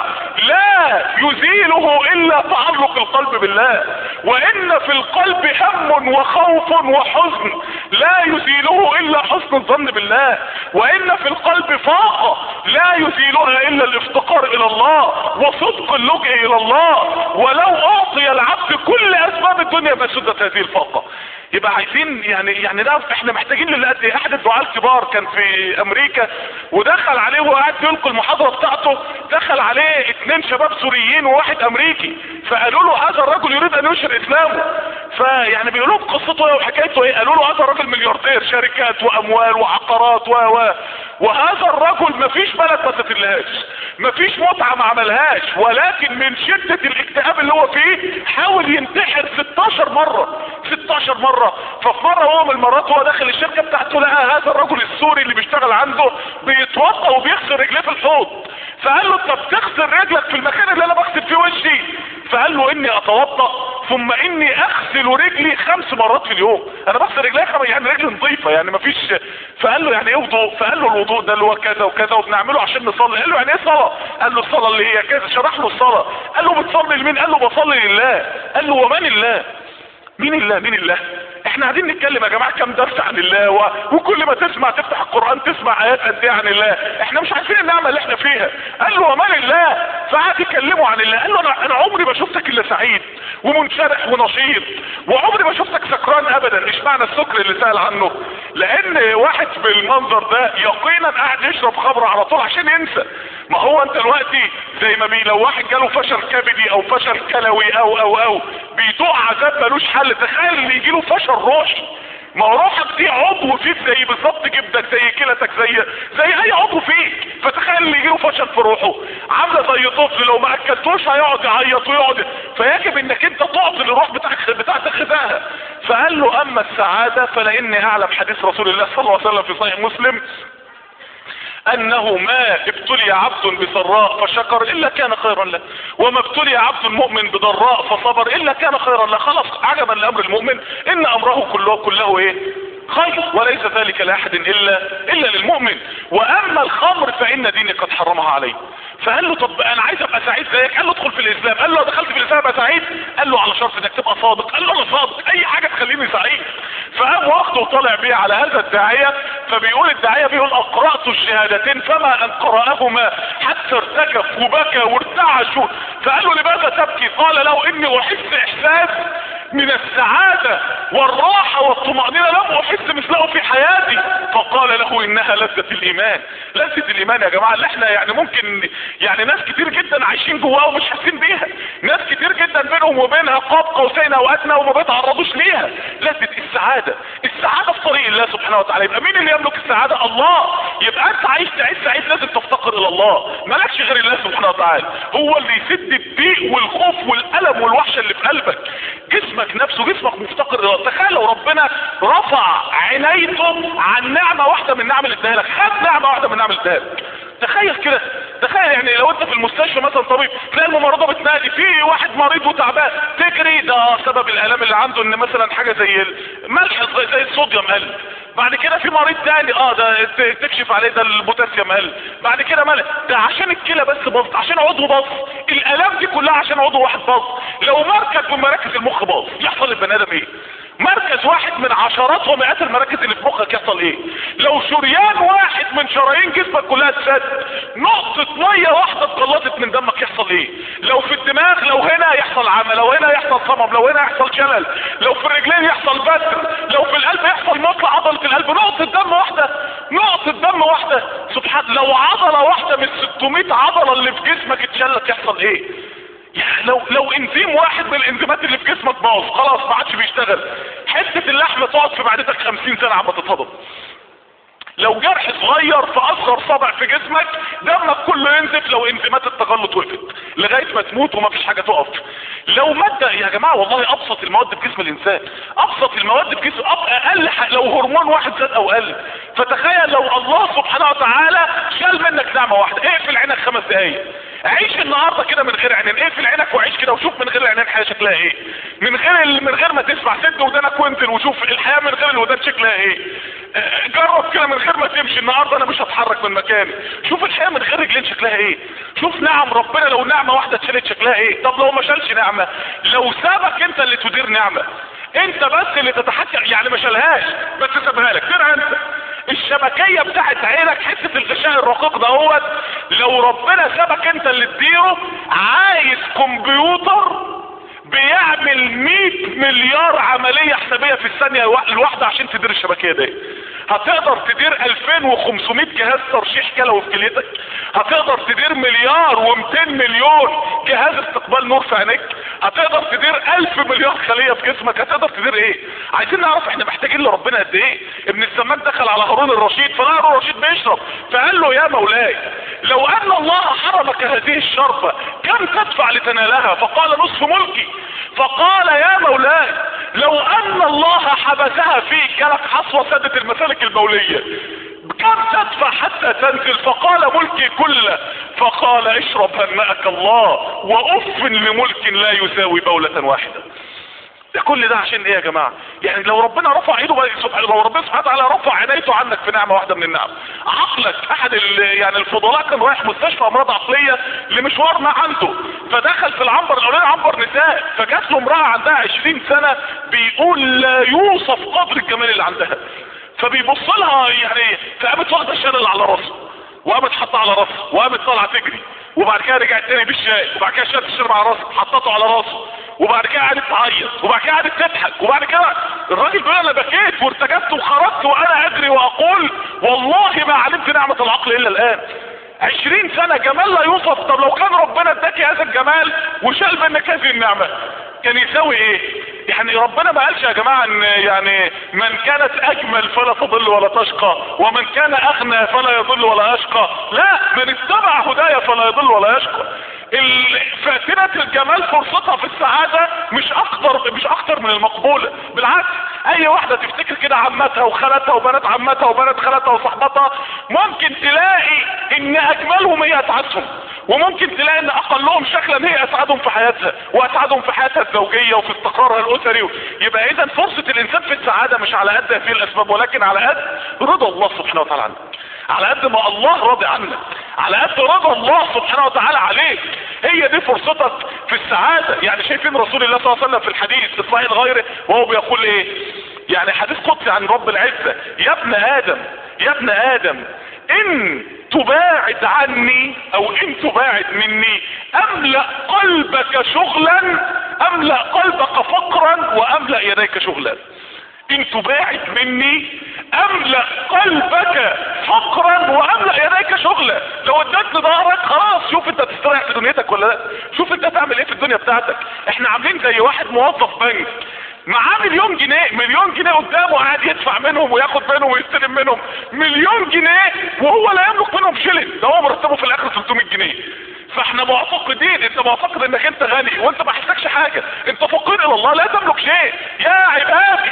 لا يزيله الا تعلق القلب بالله وان في القلب هم وخوف وحزن لا يزيله الا حسن الظن بالله وان في القلب فاقه لا يزيلها الا الافتقار الى الله وصدق اللجئ الى الله ولو اعطي العبد كل اسباب الدنيا ما سدت هذه الفاقه يبقى عايزين يعني يعني ده احنا محتاجين لله قد ايه احد الدعاة الكبار كان في امريكا ودخل عليه وهو قاعد بيلقي المحاضره بتاعته دخل عليه اتنين شباب سوريين وواحد امريكي فقالوا له هذا الرجل يريد ان ينشر اسلامه فيعني بيقولوا له قصته ايه وحكايته ايه قالوا له هذا الراجل ملياردير شركات واموال وعقارات و و وهذا الرجل مفيش بلد ما تتلهاش مفيش متعه ما عملهاش ولكن من شده الاكتئاب اللي هو فيه حاول ينتحر 16 مره 16 مره ففي مره هو من المرات وهو داخل الشركه بتاعته لقى هذا الرجل السوري اللي بيشتغل عنده بيتوضا وبيغسل رجليه في الحوض فقال له طب تغسل رجلك في المكان اللي انا بغسل فيه وشي فقال له اني اتوضا ثم اني اغسل رجلي خمس مرات في اليوم انا بغسل رجلي خم... يعني رجلي نظيفه يعني مفيش فقال له يعني ايه وضوء فقال له الوضوء ده اللي هو كذا وكذا وبنعمله عشان نصلي قال له يعني ايه صلاه قال له الصلاه اللي هي كذا شرح له الصلاه قال له بتصلي لمين قال له بصلي لله قال له ومن الله مين الله مين الله احنا قاعدين نتكلم يا جماعه كام درس عن الله و... وكل ما تسمع تفتح القران تسمع ايات قد ايه عن الله احنا مش عارفين النعمه اللي احنا فيها قال له ومن الله فقعد يكلمه عن الله قال له انا انا عمري ما شفتك الا سعيد ومنشرح ونشيط وعمري ما شفتك سكران ابدا ايش معنى السكر اللي سال عنه لان واحد بالمنظر ده يقينا قاعد يشرب خمر على طول عشان ينسى ما هو انت دلوقتي زي ما بي لو واحد جاله فشل كبدي او فشل كلوي او او او بيدوق عذاب ملوش حل تخيل اللي يجيله فشل روحي ما هو روحك دي عضو فيك زي بالظبط جبدك زي كلتك زي زي اي عضو فيك فتخيل اللي يجيله فشل في روحه عامله زي طفل لو ما اكلتوش هيقعد يعيط ويقعد فيجب انك انت تعطي للروح بتاعك بتاعتك غذائها فقال له اما السعاده فلاني اعلم حديث رسول الله صلى الله عليه وسلم في صحيح مسلم انه ما ابتلي عبد بسراء فشكر الا كان خيرا له وما ابتلي عبد مؤمن بضراء فصبر الا كان خيرا له خلاص عجبا لامر المؤمن ان امره كله كله ايه خير وليس ذلك لاحد الا الا للمؤمن واما الخمر فان ديني قد حرمها عليه فقال له طب انا عايز ابقى سعيد زيك قال له ادخل في الاسلام قال له دخلت في الاسلام ابقى سعيد قال له على شرط انك تبقى صادق قال له انا صادق اي حاجه تخليني سعيد فقام واخده وطالع بيه على هذا الداعيه فبيقول الداعيه بيقول اقرات الشهادتين فما ان قراهما حتى ارتجف وبكى وارتعش فقال له لماذا تبكي قال له اني احس احساس من السعادة والراحة والطمأنينة لم احس مثله في حياتي فقال له انها لذة الايمان لذة الايمان يا جماعة اللي احنا يعني ممكن يعني ناس كتير جدا عايشين جواها ومش حاسين بيها ناس كتير جدا بينهم وبينها قاب قوسين او ادنى وما بيتعرضوش ليها لذة السعادة السعادة في طريق الله سبحانه وتعالى يبقى مين اللي يملك السعادة الله يبقى انت عايش تعيش سعيد لازم تفتقر الى الله مالكش غير الله سبحانه وتعالى هو اللي يسد الضيق والخوف والالم والوحشة اللي في قلبك جسمك نفسه جسمك مفتقر الى الله تخيل لو ربنا رفع عنايته عن نعمة واحدة من نعم اللي اداها لك خد نعمة واحدة من نعم اللي اداها لك تخيل كده تخيل يعني لو انت في المستشفى مثلا طبيب تلاقي الممرضه بتنادي في واحد مريض وتعبان تجري ده سبب الالام اللي عنده ان مثلا حاجه زي الملح زي, زي الصوديوم قل بعد كده في مريض تاني اه ده تكشف عليه ده البوتاسيوم قل بعد كده ملح ده عشان الكلى بس باظت عشان عضو باظ الالام دي كلها عشان عضو واحد باظ لو مركز من مراكز المخ باظ يحصل للبني ادم ايه مركز واحد من عشرات ومئات المراكز اللي في مخك يحصل ايه لو شريان واحد من شرايين جسمك كلها اتسد نقطة مية واحدة اتجلطت من دمك يحصل ايه لو في الدماغ لو هنا يحصل عمى لو هنا يحصل صمم لو هنا يحصل شلل لو في الرجلين يحصل بتر لو في القلب يحصل مطل عضلة القلب نقطة دم واحدة نقطة دم واحدة سبحان لو عضلة واحدة من 600 عضلة اللي في جسمك اتشلت يحصل ايه يعني لو لو انزيم واحد من الانزيمات اللي في جسمك باظ خلاص ما عادش بيشتغل حته اللحمه تقعد في معدتك 50 سنه عم تتهضم لو جرح صغير في اصغر صبع في جسمك دمك كله ينزف لو انزيمات التجلط وقفت لغايه ما تموت وما فيش حاجه تقف لو ماده يا جماعه والله ابسط المواد في جسم الانسان ابسط المواد في جسم أب... اقل ح... لو هرمون واحد زاد او قل فتخيل لو الله سبحانه وتعالى شال منك نعمه واحده اقفل عينك خمس دقايق عيش النهارده كده من غير عينين اقفل عينك وعيش كده وشوف من غير العينين الحياه شكلها ايه من غير ال... من غير ما تسمع سد ودانك وانزل وشوف الحياه من غير الودان شكلها ايه آه، جرب كده من غير ما تمشي النهارده انا مش هتحرك من مكاني شوف الحياه من غير رجلين شكلها ايه شوف نعم ربنا لو نعمه واحده اتشالت شكلها ايه طب لو ما شالش نعمه لو سابك انت اللي تدير نعمه انت بس اللي تتحكم يعني ما شالهاش بس سابها لك ديرها انت الشبكية بتاعت عينك حتة الغشاء الرقيق دهوت لو ربنا سابك انت اللي تديره عايز كمبيوتر بيعمل 100 مليار عملية حسابية في الثانية الواحدة عشان تدير الشبكية دي هتقدر تدير 2500 جهاز ترشيح كلوي في كليتك هتقدر تدير مليار و200 مليون جهاز استقبال نور في عينيك هتقدر تدير 1000 مليار خلية في جسمك هتقدر تدير ايه عايزين نعرف احنا محتاجين لربنا قد ايه ابن السماك دخل على هارون الرشيد فلقى هارون الرشيد بيشرب فقال له يا مولاي لو ان الله حرمك هذه الشربة كم تدفع لتنالها فقال نصف ملكي فقال يا مولاي لو ان الله حبسها فيك لك حصوة سدة المسالك البولية كم تدفع حتى تنزل فقال ملكي كله فقال اشرب هنأك الله واف لملك لا يساوي بولة واحدة ده كل ده عشان ايه يا جماعة يعني لو ربنا رفع ايده بقى سبحانه لو ربنا سبحانه وتعالى رفع عنايته عنك في نعمة واحدة من النعم عقلك احد ال... يعني الفضلاء كان رايح مستشفى امراض عقلية لمشوار ما عنده فدخل في العنبر الاولاني عنبر نساء فجات له امرأة عندها 20 سنة بيقول لا يوصف قدر الجمال اللي عندها فبيبص لها يعني فقامت واخده الشال اللي على راسه وقامت حاطه على راسها وقامت طالعه تجري وبعد كده رجعت تاني بالشاي وبعد كده شالت الشرب على راسها حطته على راسه وبعد كده قعدت تعيط وبعد كده قعدت تضحك وبعد كده الراجل بيقول انا بكيت وارتجفت وخرجت وانا اجري واقول والله ما علمت نعمه العقل الا الان عشرين سنة جمال لا يوصف طب لو كان ربنا اداكي هذا الجمال وشال منك هذه النعمة كان يساوي ايه يعني ربنا ما قالش يا جماعة ان يعني من كانت اجمل فلا تضل ولا تشقى ومن كان اغنى فلا يضل ولا يشقى لا من اتبع هدايا فلا يضل ولا يشقى ال- فاتنة الجمال فرصتها في السعادة مش اكتر مش اكتر من المقبولة بالعكس اي واحدة تفتكر كده عمتها وخالتها وبنات عمتها وبنات خالتها وصاحبتها ممكن تلاقي ان اجملهم هي اسعدهم وممكن تلاقي ان اقلهم شكلا هي اسعدهم في حياتها واسعدهم في حياتها الزوجية وفي استقرارها الاسري يبقى اذا فرصة الانسان في السعادة مش على قد هذه الاسباب ولكن على قد رضا الله سبحانه وتعالى عنك على قد ما الله راضي عنك على قد رضا الله سبحانه وتعالى عليك هي دي فرصتك في السعادة يعني شايفين رسول الله صلى الله عليه وسلم في الحديث اطلعي لغيره وهو بيقول ايه يعني حديث قدسي عن رب العزة يا ابن ادم يا ابن ادم ان تباعد عني او ان تباعد مني املأ قلبك شغلا املأ قلبك فقرا واملأ يديك شغلا ان تباعد مني املأ قلبك فقرا واملأ يديك شغلا لو اديت ظهرك خلاص شوف انت تستريح في دنيتك ولا لا شوف انت تعمل ايه في الدنيا بتاعتك احنا عاملين زي واحد موظف بنك معاه مليون جنيه مليون جنيه قدامه قاعد يدفع منهم وياخد منهم ويستلم منهم مليون جنيه وهو لا يملك منهم شلن ده هو مرتبه في الاخر 300 جنيه فاحنا معتقدين انت معتقد انك انت غني وانت ما حسكش حاجة انت فقير الى الله لا تملك شيء يا عبادي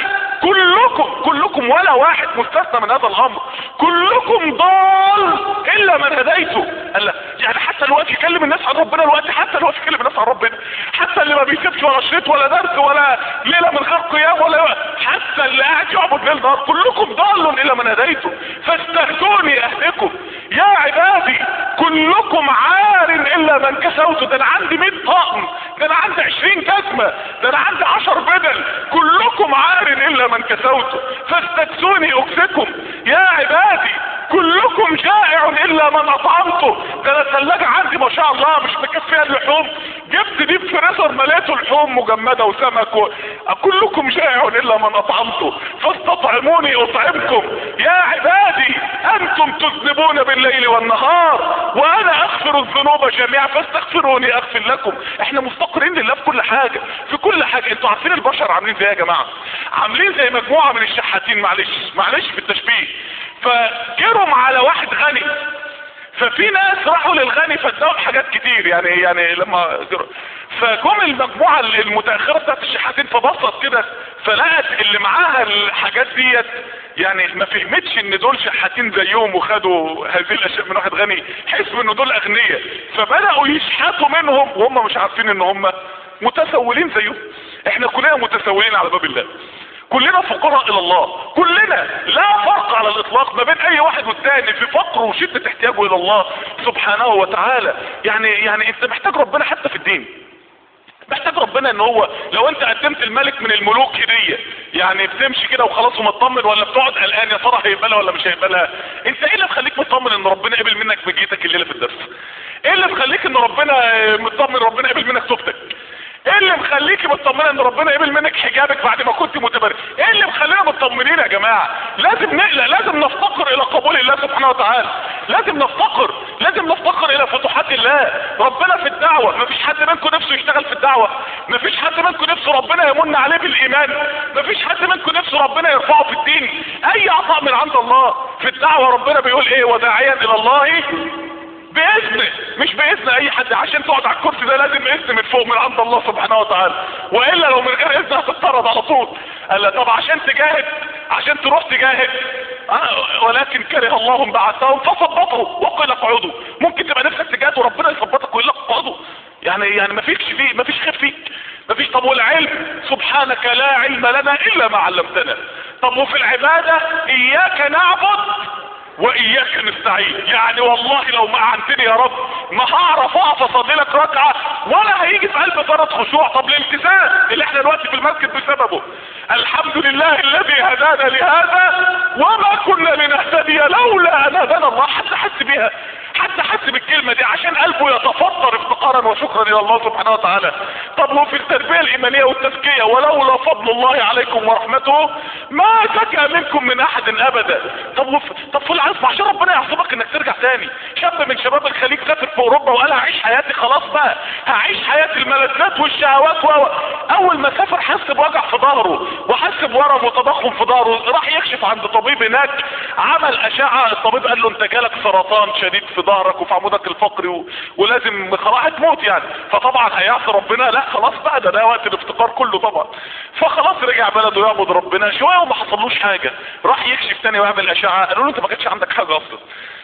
كلكم كلكم ولا واحد مستثنى من هذا الامر كلكم ضال الا من هديته قال لا يعني حتى الوقت يكلم الناس عن ربنا الوقت حتى الوقت يكلم الناس عن ربنا حتى اللي ما بيسيبش ولا شريط ولا درس ولا ليله من غير قيام ولا حتى اللي قاعد يعبد ليل نهار كلكم ضال الا من هديته فاستهدوني اهدكم يا عبادي كلكم عار الا من كسوته ده انا عندي 100 طقم ده انا عندي 20 جزمه ده انا عندي 10 بدل كلكم عار الا من كسوته فاستكسوني اكسكم يا عبادي كلكم جائع الا من اطعمته ده انا الثلاجه عندي ما شاء الله مش مكفيه اللحوم جبت ديب فريزر مليته لحوم مجمده وسمك و... كلكم جائع الا من اطعمته فاستطعموني اطعمكم يا عبادي انتم تذنبون بالليل والنهار وانا اغفر الذنوب جميعا فاستغفروني اغفر لكم احنا مفتقرين لله في كل حاجه في كل حاجه انتوا عارفين البشر عاملين زي يا جماعه عاملين زي مجموعه من الشحاتين معلش معلش في التشبيه فجروا على واحد غني ففي ناس راحوا للغني فادوهم حاجات كتير يعني يعني لما جروا فجم المجموعه المتاخره بتاعت الشحاتين فبصت كده فلقت اللي معاها الحاجات ديت يعني ما فهمتش ان دول شحاتين زيهم وخدوا هذه الاشياء من واحد غني حسبوا ان دول اغنياء فبداوا يشحتوا منهم وهم مش عارفين ان هم متسولين زيهم احنا كلنا متسولين على باب الله كلنا فقراء الى الله كلنا لا فرق على الاطلاق ما بين اي واحد والتاني في فقر وشدة احتياجه الى الله سبحانه وتعالى يعني يعني انت محتاج ربنا حتى في الدين محتاج ربنا ان هو لو انت قدمت الملك من الملوك هديه يعني بتمشي كده وخلاص ومطمن ولا بتقعد قلقان يا ترى هيقبلها ولا مش هيقبلها انت ايه اللي مخليك مطمن ان ربنا قبل منك مجيتك الليله في الدرس ايه اللي مخليك ان ربنا مطمن ربنا قبل منك توبتك ايه اللي مخليكي مطمنه ان ربنا قبل منك حجابك بعد ما كنت متبرج ايه اللي مخلينا مطمنين يا جماعه لازم نقلق لازم نفتقر الى قبول الله سبحانه وتعالى لازم نفتقر لازم نفتقر الى فتوحات الله ربنا في الدعوه مفيش حد منكم نفسه يشتغل في الدعوه مفيش حد منكم نفسه ربنا يمن عليه بالايمان مفيش حد منكم نفسه ربنا يرفعه في الدين اي عطاء من عند الله في الدعوه ربنا بيقول ايه وداعيا الى الله باذنه مش باذن اي حد عشان تقعد على الكرسي ده لازم اذن من فوق من عند الله سبحانه وتعالى والا لو من غير اذن هتطرد على طول قال لا طب عشان تجاهد عشان تروح تجاهد آه ولكن كره الله بعثهم فثبطوا وقيل اقعدوا ممكن تبقى نفسك تجاهد وربنا يثبتك ويقول لك اقعدوا يعني يعني ما فيش فيه ما فيش خير فيك ما فيش طب والعلم سبحانك لا علم لنا الا ما علمتنا طب وفي العباده اياك نعبد واياك نستعين يعني والله لو ما اعنتني يا رب ما هعرف اقف اصلي لك ركعه ولا هيجي في قلب فرط خشوع طب الالتزام اللي احنا دلوقتي في المسجد بسببه الحمد لله الذي هدانا لهذا وما كنا لنهتدي لولا ان هدانا الله حتى حس بيها حتى حس بالكلمة دي عشان قلبه يتفطر افتقارا وشكرا الى الله سبحانه وتعالى طب وفي التربية الايمانية والتزكية ولولا فضل الله عليكم ورحمته ما زكى منكم من احد ابدا طب وف... طب في العصر عشان ربنا يعصمك انك ترجع تاني شاب من شباب الخليج سافر في اوروبا وقال هعيش حياتي خلاص بقى هعيش حياة الملذات والشهوات و... اول ما سافر حس بوجع في ظهره وحس بورم وتضخم في ظهره راح يكشف عند طبيب هناك عمل اشعة الطبيب قال له انت جالك سرطان شديد في ظهرك وفي عمودك الفقري و... ولازم خلاص هتموت يعني فطبعا هيعصي ربنا لا خلاص بقى ده ده وقت الافتقار كله طبعا فخلاص رجع بلده يعبد ربنا شويه وما حصلوش حاجه راح يكشف تاني ويعمل اشعه قالوا له انت ما كانش عندك حاجه اصلا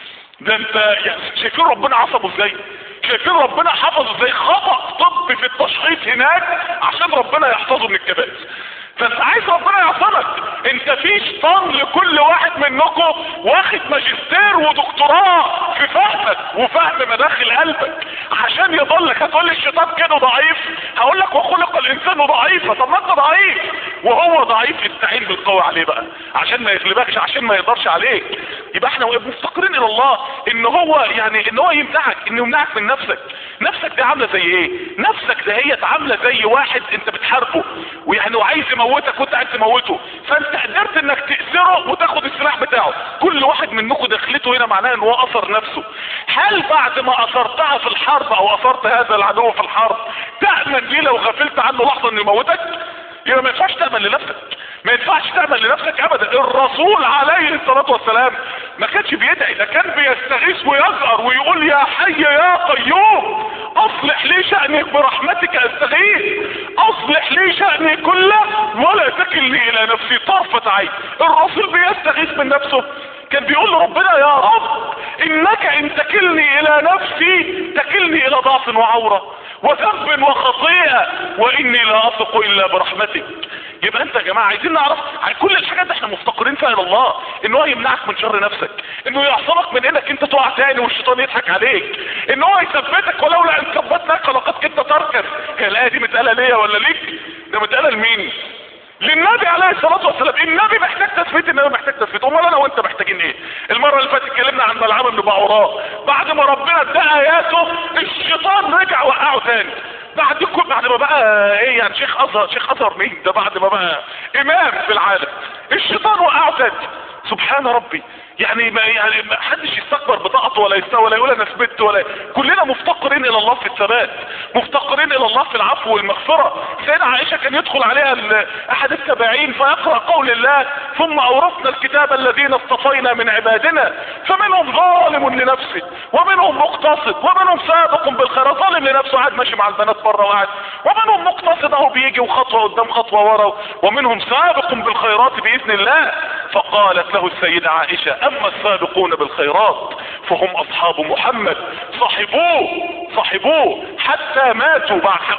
ده انت يعني شايفين ربنا عصبه ازاي شايفين ربنا حفظه ازاي خطأ طب في التشخيص هناك عشان ربنا يحفظه من الكبائر فانت عايز ربنا يعصمك انت في شيطان لكل واحد منكم واخد ماجستير ودكتوراه في فهمك وفهم مداخل قلبك عشان يضلك هتقول لي الشيطان كده ضعيف هقول لك وخلق الانسان ضعيفا طب ما انت ضعيف وهو ضعيف استعين بالقوي عليه بقى عشان ما يغلبكش عشان ما يقدرش عليك يبقى احنا مفتقرين الى الله ان هو يعني ان هو يمنعك انه يمنعك من نفسك نفسك دي عامله زي ايه نفسك ده هي عامله زي واحد انت بتحاربه ويعني وعايز يموتك وانت عايز تموته فانت قدرت انك تأسره وتاخد السلاح بتاعه كل واحد منكم دخلته هنا معناه ان هو اثر نفسه هل بعد ما اثرتها في الحرب او اثرت هذا العدو في الحرب تأمن ليه لو غفلت عنه لحظة انه يموتك يبقى ما ينفعش تأمن لنفسك ما ينفعش تأمن لنفسك ابدا الرسول عليه الصلاة والسلام ما كانش بيدعي ده كان بيستغيث ويزأر ويقول يا حي يا قيوم اصلح لي شأني برحمتك استغيث اصلح لي شأني كله ولا تكلني الى نفسي طرفة عين الرسول بيستغيث من نفسه كان بيقول لربنا يا رب انك ان تكلني الى نفسي تكلني الى ضعف وعورة وذنب وخطيئة واني لا اثق الا برحمتك يبقى انت يا جماعة عايزين نعرف عن كل الحاجات احنا مفتقرين فيها الى الله ان هو يمنعك من شر نفسك انه يعصمك من انك انت تقع تاني والشيطان يضحك عليك ان هو يثبتك ولولا ان ثبتناك لقد كنت تركن هي الايه دي متقاله ليا ولا ليك ده متقاله لمين للنبي عليه الصلاة والسلام النبي محتاج تثبيت النبي محتاج تثبيت امال انا وانت محتاجين ايه المرة اللي فاتت اتكلمنا عن بلعام بن بعوراء بعد ما ربنا ادى اياته الشيطان رجع وقعه تاني بعد كل بعد ما بقى ايه يعني شيخ ازهر شيخ ازهر مين ده بعد ما بقى امام في العالم الشيطان وقعه تاني سبحان ربي يعني ما يعني ما حدش يستكبر بطاعته ولا يستوى ولا يقول انا ثبت ولا كلنا مفتقرين الى الله في الثبات مفتقرين الى الله في العفو والمغفرة سيدة عائشة كان يدخل عليها احد التابعين فيقرأ قول الله ثم اورثنا الكتاب الذين اصطفينا من عبادنا فمنهم ظالم لنفسه ومنهم مقتصد ومنهم سابق بالخيرات ظالم لنفسه قاعد ماشي مع البنات بره وقاعد ومنهم مقتصد اهو بيجي وخطوة قدام خطوة ورا ومنهم سابق بالخيرات باذن الله فقالت له السيدة عائشة اما السابقون بالخيرات فهم اصحاب محمد صاحبوه صاحبوه حتى ماتوا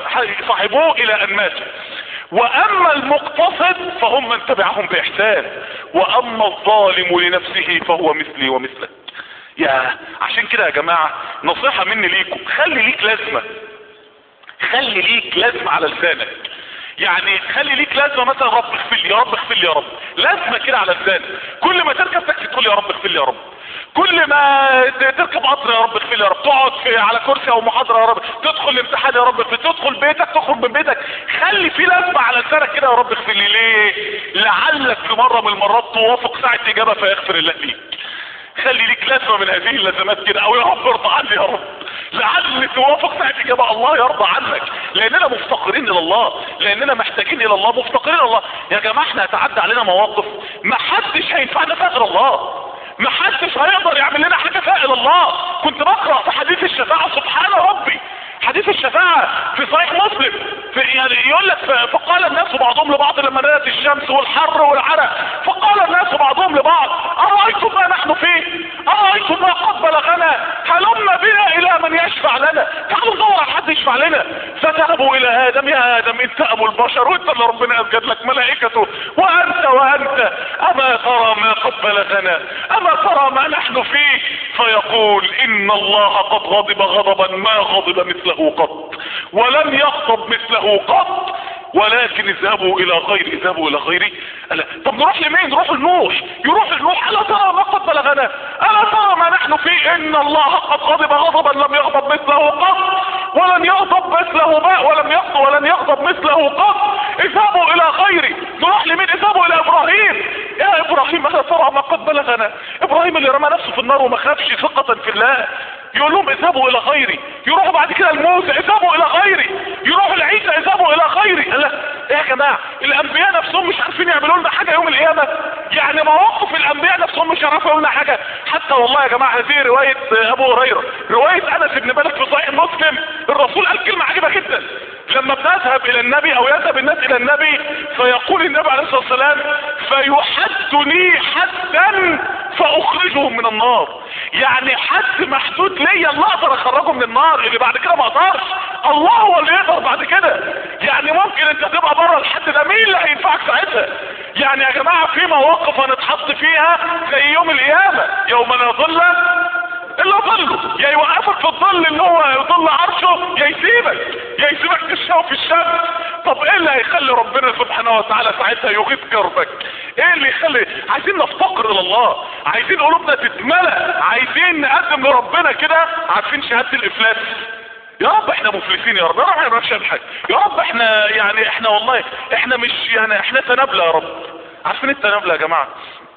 صاحبوه الى ان ماتوا واما المقتصد فهم من تبعهم باحسان واما الظالم لنفسه فهو مثلي ومثلك يا عشان كده يا جماعة نصيحة مني ليكم خلي ليك لازمة خلي ليك لازمة على لسانك يعني خلي ليك لازمه مثلا رب اغفر لي يا رب اغفر لي يا رب لازمه كده على لسانك كل ما تركب تاكسي تقول يا رب اغفر لي يا رب كل ما تركب قطر يا رب اغفر لي يا رب تقعد في على كرسي او محاضره يا رب تدخل الامتحان يا رب اغفر تدخل بيتك تخرج من بيتك خلي في لازمه على لسانك كده يا رب اغفر لي ليه لعلك في مره من المرات توافق ساعه اجابه فيغفر الله ليك خلي ليك لازمه من هذه اللازمات كده او يا رب ارضى عني يا رب لعل توافق ساعة اجابة الله يرضى عنك لاننا مفتقرين الى الله لاننا محتاجين الى الله مفتقرين الى الله يا جماعة احنا هتعدى علينا مواقف ما حدش هينفعنا فيها غير الله ما حدش هيقدر يعمل لنا حاجة فيها الى الله كنت بقرأ في حديث الشفاعة سبحان ربي حديث الشفاعة في صحيح مسلم في يعني يقول لك فقال الناس بعضهم لبعض لما نزلت الشمس والحر والعرق فقال الناس بعضهم لبعض أرأيتم ما نحن فيه أرأيتم ما قد بلغنا هلم بنا إلى من يشفع لنا تعالوا ندور على حد يشفع لنا فذهبوا إلى آدم يا آدم انت أبو البشر وانت اللي ربنا أسجد لك ملائكته وأنت وأنت أما ترى ما قد بلغنا اما ترى ما نحن فيه فيقول ان الله قد غضب غضبا ما غضب مثله قط ولم يغضب مثله قط ولكن اذهبوا الى غيري اذهبوا الى غيري ألا طب نروح لمين نروح لنوح يروح لنوح الا ترى ما قد بلغنا الا ترى ما نحن فيه ان الله قد غضب غضبا لم يغضب مثله قط ولن يغضب مثله باء ولم يغضب ولن يغضب مثله قط اذهبوا الى غيري نروح لمين اذهبوا الى ابراهيم يا ابراهيم الا ترى ما قد بلغنا ابراهيم اللي رمى نفسه في النار وما خافش ثقة في الله يقول لهم اذهبوا الى غيري يروحوا بعد كده لموسى اذهبوا الى غيري يروحوا لعيسى اذهبوا الى غيري لا ايه يا جماعه الانبياء نفسهم مش عارفين يعملوا لنا حاجه يوم القيامه يعني مواقف الانبياء نفسهم مش عارفين يعملوا لنا حاجه حتى والله يا جماعه هذه روايه ابو هريره روايه انس بن مالك في صحيح مسلم الرسول قال كلمه عجيبه جدا لما بنذهب الى النبي او يذهب الناس الى النبي فيقول النبي عليه الصلاه والسلام فيحد لي حدا فاخرجهم من النار يعني حد محدود ليا اللي اقدر اخرجه من النار اللي بعد كده ما اقدرش الله هو اللي يقدر بعد كده يعني ممكن انت تبقى بره الحد ده مين اللي هينفعك ساعتها يعني يا جماعه في مواقف هنتحط فيها زي يوم القيامه يوم لا ظل الا ظله يا يوقفك في الظل اللي هو ظل عرشه يا يسيبك يا يسيبك تشوف في الشمس طب ايه اللي هيخلي ربنا سبحانه وتعالى ساعتها يغيث كربك ايه اللي يخلي عايزين نفتقر الى الله عايزين قلوبنا تتملى عايزين نقدم لربنا كده عارفين شهاده الافلاس يا رب احنا مفلسين يا رب يا رب احنا مش حاجه يا رب احنا يعني احنا والله احنا مش يعني احنا تنابله يا رب عارفين التنابله يا جماعه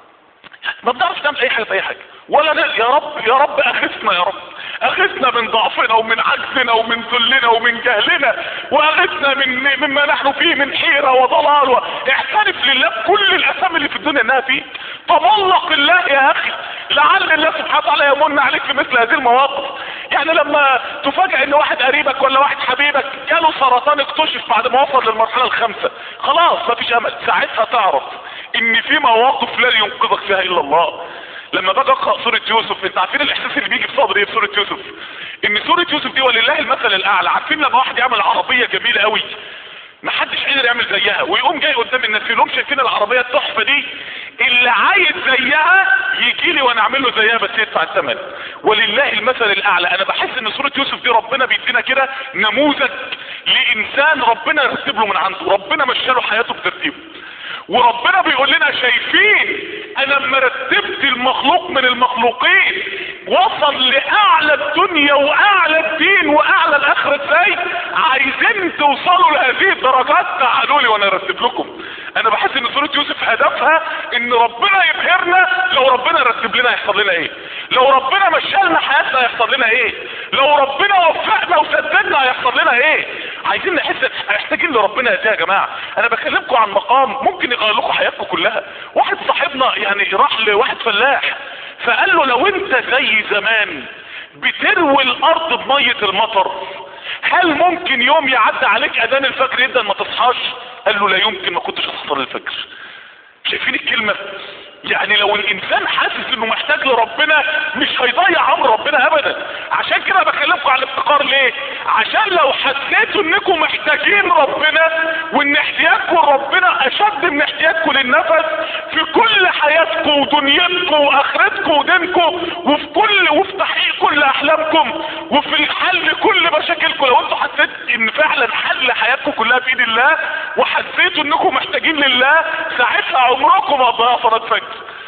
ما بنعرفش نعمل اي حاجه في اي حاجه ولا ن... يا رب يا رب اغثنا يا رب اغثنا من ضعفنا ومن عجزنا ومن ذلنا ومن جهلنا واغثنا من مما نحن فيه من حيرة وضلال و... اعترف لله كل الاسامي اللي في الدنيا انها فيه تملق الله يا اخي لعل الله سبحانه وتعالى يمن عليك في مثل هذه المواقف يعني لما تفاجئ ان واحد قريبك ولا واحد حبيبك جاله سرطان اكتشف بعد ما وصل للمرحله الخامسه خلاص مفيش امل ساعتها تعرف ان في مواقف لا ينقذك فيها الا الله لما باجي اقرا سوره يوسف انت عارفين الاحساس اللي بيجي في صدري في سوره يوسف ان سوره يوسف دي ولله المثل الاعلى عارفين لما واحد يعمل عربيه جميله قوي محدش قدر يعمل زيها ويقوم جاي قدام الناس يقول لهم شايفين العربيه التحفه دي اللي عايز زيها يجي لي وانا اعمل له زيها بس يدفع الثمن ولله المثل الاعلى انا بحس ان سوره يوسف دي ربنا بيدينا كده نموذج لانسان ربنا رتب له من عنده ربنا مشى له حياته بترتيبه وربنا بيقول لنا شايفين انا لما رتبت المخلوق من المخلوقين وصل لاعلى الدنيا واعلى الدين واعلى الاخره ازاي عايزين توصلوا لهذه الدرجات تعالوا لي وانا ارتب لكم انا بحس ان سوره يوسف هدفها ان ربنا يبهرنا لو ربنا رتب لنا هيحصل لنا ايه لو ربنا مشى لنا حياتنا هيحصل لنا ايه لو ربنا وفقنا وسددنا هيحصل لنا ايه عايزين نحس محتاجين لربنا ازاي يا جماعه انا بكلمكم عن مقام ممكن يغير لكم حياتكم كلها واحد صاحبنا يعني راح لواحد فلاح فقال له لو انت زي زمان بتروي الارض بميه المطر هل ممكن يوم يعدي عليك اذان الفجر جدا ما تصحاش قال له لا يمكن ما كنتش اصحى الفجر شايفين الكلمه يعني لو الانسان حاسس انه محتاج لربنا مش هيضيع امر ربنا ابدا عشان كده بكلمكم على الافتقار ليه عشان لو حسيتوا انكم محتاجين ربنا وان احتياجكم لربنا اشد من احتياجكم للنفس في كل حياتكم ودنيتكم واخرتكم ودينكم وفي كل وفي تحقيق كل احلامكم وفي حل كل مشاكلكم لو انتوا حسيت ان فعلا حل حياتكم كلها في ايد الله وحسيتوا انكم محتاجين لله ساعتها عمركم ما هتضيعوا صلاه فجر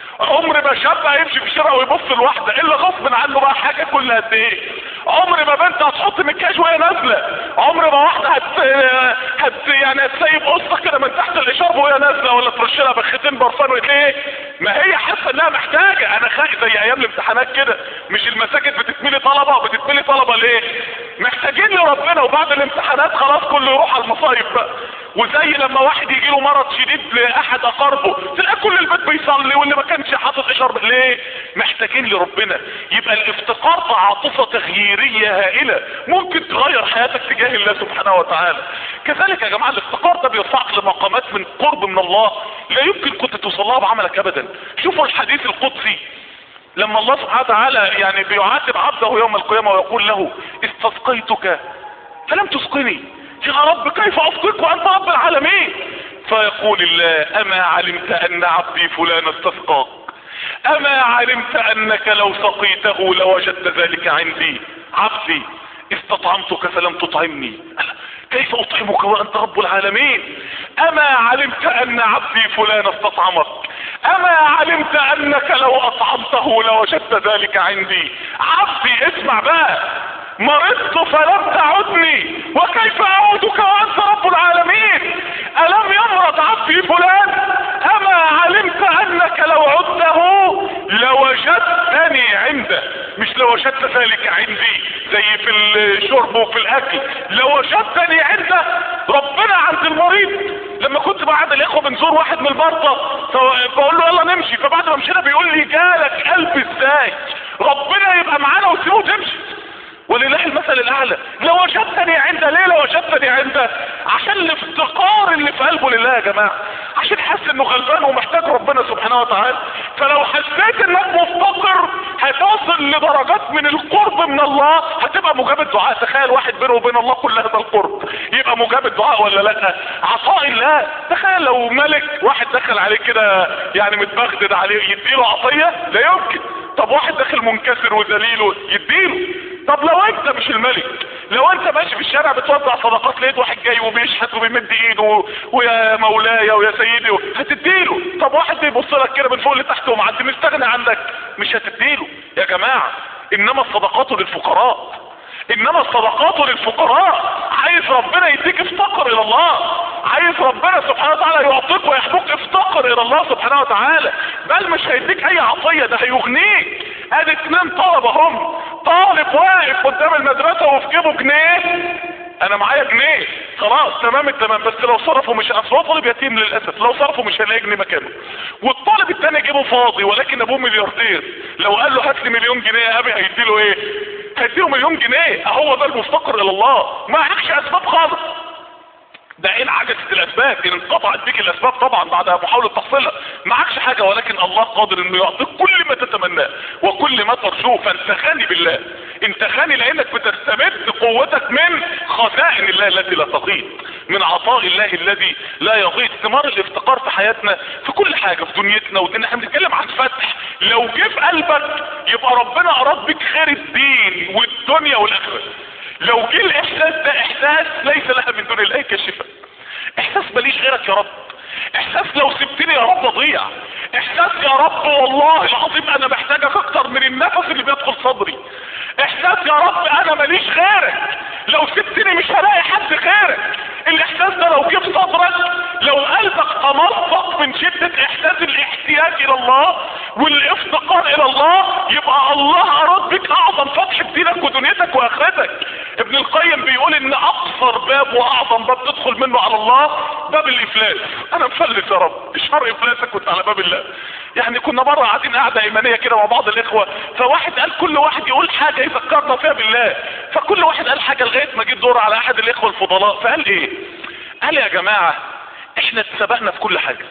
عمر ما شاب هيمشي في الشارع ويبص لواحده الا غصب عنه بقى حاجه كل قد ايه عمر ما بنت هتحط مكياج وهي نازله عمر ما واحده هت, هت... يعني هتسيب قصه كده من تحت الاشارب وهي نازله ولا ترش لها بختين برفان ليه ما هي حاسه انها محتاجه انا خايف زي ايام الامتحانات كده مش المساجد بتتملي طلبه بتتملي طلبه ليه محتاجين لربنا وبعد الامتحانات خلاص كله يروح على المصايف بقى وزي لما واحد يجي له مرض شديد لاحد اقاربه تلاقي كل البيت بيصلي واللي ما كانش حاطط اشارب ليه محتاجين لربنا يبقى الافتقار تعاطفه تغييريه هائله ممكن تغير حياتك تجاه الله سبحانه وتعالى كذلك يا جماعه الافتقار ده بيرفعك لمقامات من قرب من الله لا يمكن كنت توصل لها بعملك ابدا شوفوا الحديث القدسي لما الله سبحانه وتعالى يعني بيعاتب عبده يوم القيامه ويقول له استسقيتك فلم تسقني يا رب كيف اسقيك وانت رب العالمين فيقول الله اما علمت ان عبدي فلان استسقاك اما علمت انك لو سقيته لوجدت ذلك عندي عبدي استطعمتك فلم تطعمني كيف اطعمك وانت رب العالمين اما علمت ان عبدي فلان استطعمك اما علمت انك لو اطعمته لوجدت ذلك عندي عبدي اسمع بقى مرضت فلم تعدني وكيف اعودك وانت رب العالمين الم يمرض عبدي فلان اما علمت انك لو عدته لوجدتني عنده مش لوجدت ذلك عندي زي في الشرب وفي الاكل لوجدتني عنده ربنا عند المريض لما كنت بعد الاخوه بنزور واحد من المرضى فبقول له يلا نمشي فبعد ما مشينا بيقول لي جالك قلب ازاي ربنا يبقى معانا وتسيبه تمشي ولله المثل الاعلى لو وجدتني عنده ليه لو وجدتني عنده عشان الافتقار اللي في قلبه لله يا جماعه عشان حاسس انه غلبان ومحتاج ربنا سبحانه وتعالى فلو حسيت انك مفتقر هتصل لدرجات من القرب من الله هتبقى مجاب الدعاء تخيل واحد بينه وبين الله كل هذا القرب يبقى مجاب الدعاء ولا لا عطاء الله تخيل لو ملك واحد دخل عليه كده يعني متبغدد عليه يديله عطيه لا يمكن طب واحد داخل منكسر وذليل يديله طب لو انت مش الملك لو انت ماشي في الشارع بتوزع صدقات لقيت واحد جاي وبيشحت وبيمد ايده ويا مولاي ويا سيدي هتديله طب واحد بيبص لك كده من فوق لتحت ومعدي مستغني عنك مش هتديله يا جماعه انما الصدقات للفقراء انما الصدقات للفقراء عايز ربنا يديك افتقر الى الله عايز ربنا سبحانه وتعالى يعطيك ويحبوك افتقر الى الله سبحانه وتعالى بل مش هيديك اي عطيه ده هيغنيك ادي اتنين طلبه هم طالب واقف قدام المدرسه وفي جيبه جنيه انا معايا جنيه خلاص تمام التمام بس لو صرفه مش اصل هو طالب يتيم للاسف لو صرفه مش هيلاقي جنيه مكانه والطالب التاني جيبه فاضي ولكن ابوه ملياردير لو قال له هات لي مليون جنيه يا ابي هيديله ايه هيديله مليون جنيه اهو ده المفتقر الى الله ما معكش اسباب خالص ده ان عجزت الاسباب ان انقطعت بك الاسباب طبعا بعد محاولة تحصيلها معكش حاجة ولكن الله قادر انه يعطيك كل ما تتمناه وكل ما ترجوه فانت غني بالله انت غني لانك بتستمد قوتك من خزائن الله التي لا تغيض من عطاء الله الذي لا يغيض ثمار الافتقار في حياتنا في كل حاجة في دنيتنا ودينا احنا بنتكلم عن فتح لو جه في قلبك يبقى ربنا اراد بك خير الدين والدنيا والاخره لو جه الاحساس ده احساس ليس لها من دون الله كشفة احساس ماليش غيرك يا رب احساس لو سبتني يا رب اضيع احساس يا رب والله العظيم انا محتاجك اكتر من النفس اللي بيدخل صدري احساس يا رب انا ماليش غيرك لو سبتني مش هلاقي حد غيرك الاحساس ده لو جه في صدرك لو قلبك تمزق من شدة احساس الاحتياج الى الله والافتقار الى الله يبقى الله اراد بك اعظم فتح في دينك ودنيتك واخرتك ابن القيم بيقول ان اقصر باب واعظم باب تدخل منه على الله باب الافلاس انا مفلس يا رب اشهر افلاسك كنت على باب الله يعني كنا مره قاعدين قاعده ايمانيه كده مع بعض الاخوه فواحد قال كل واحد يقول حاجه يذكرنا فيها بالله فكل واحد قال حاجه لغايه ما جه الدور على احد الاخوه الفضلاء فقال ايه قال يا جماعه احنا اتسبقنا في كل حاجه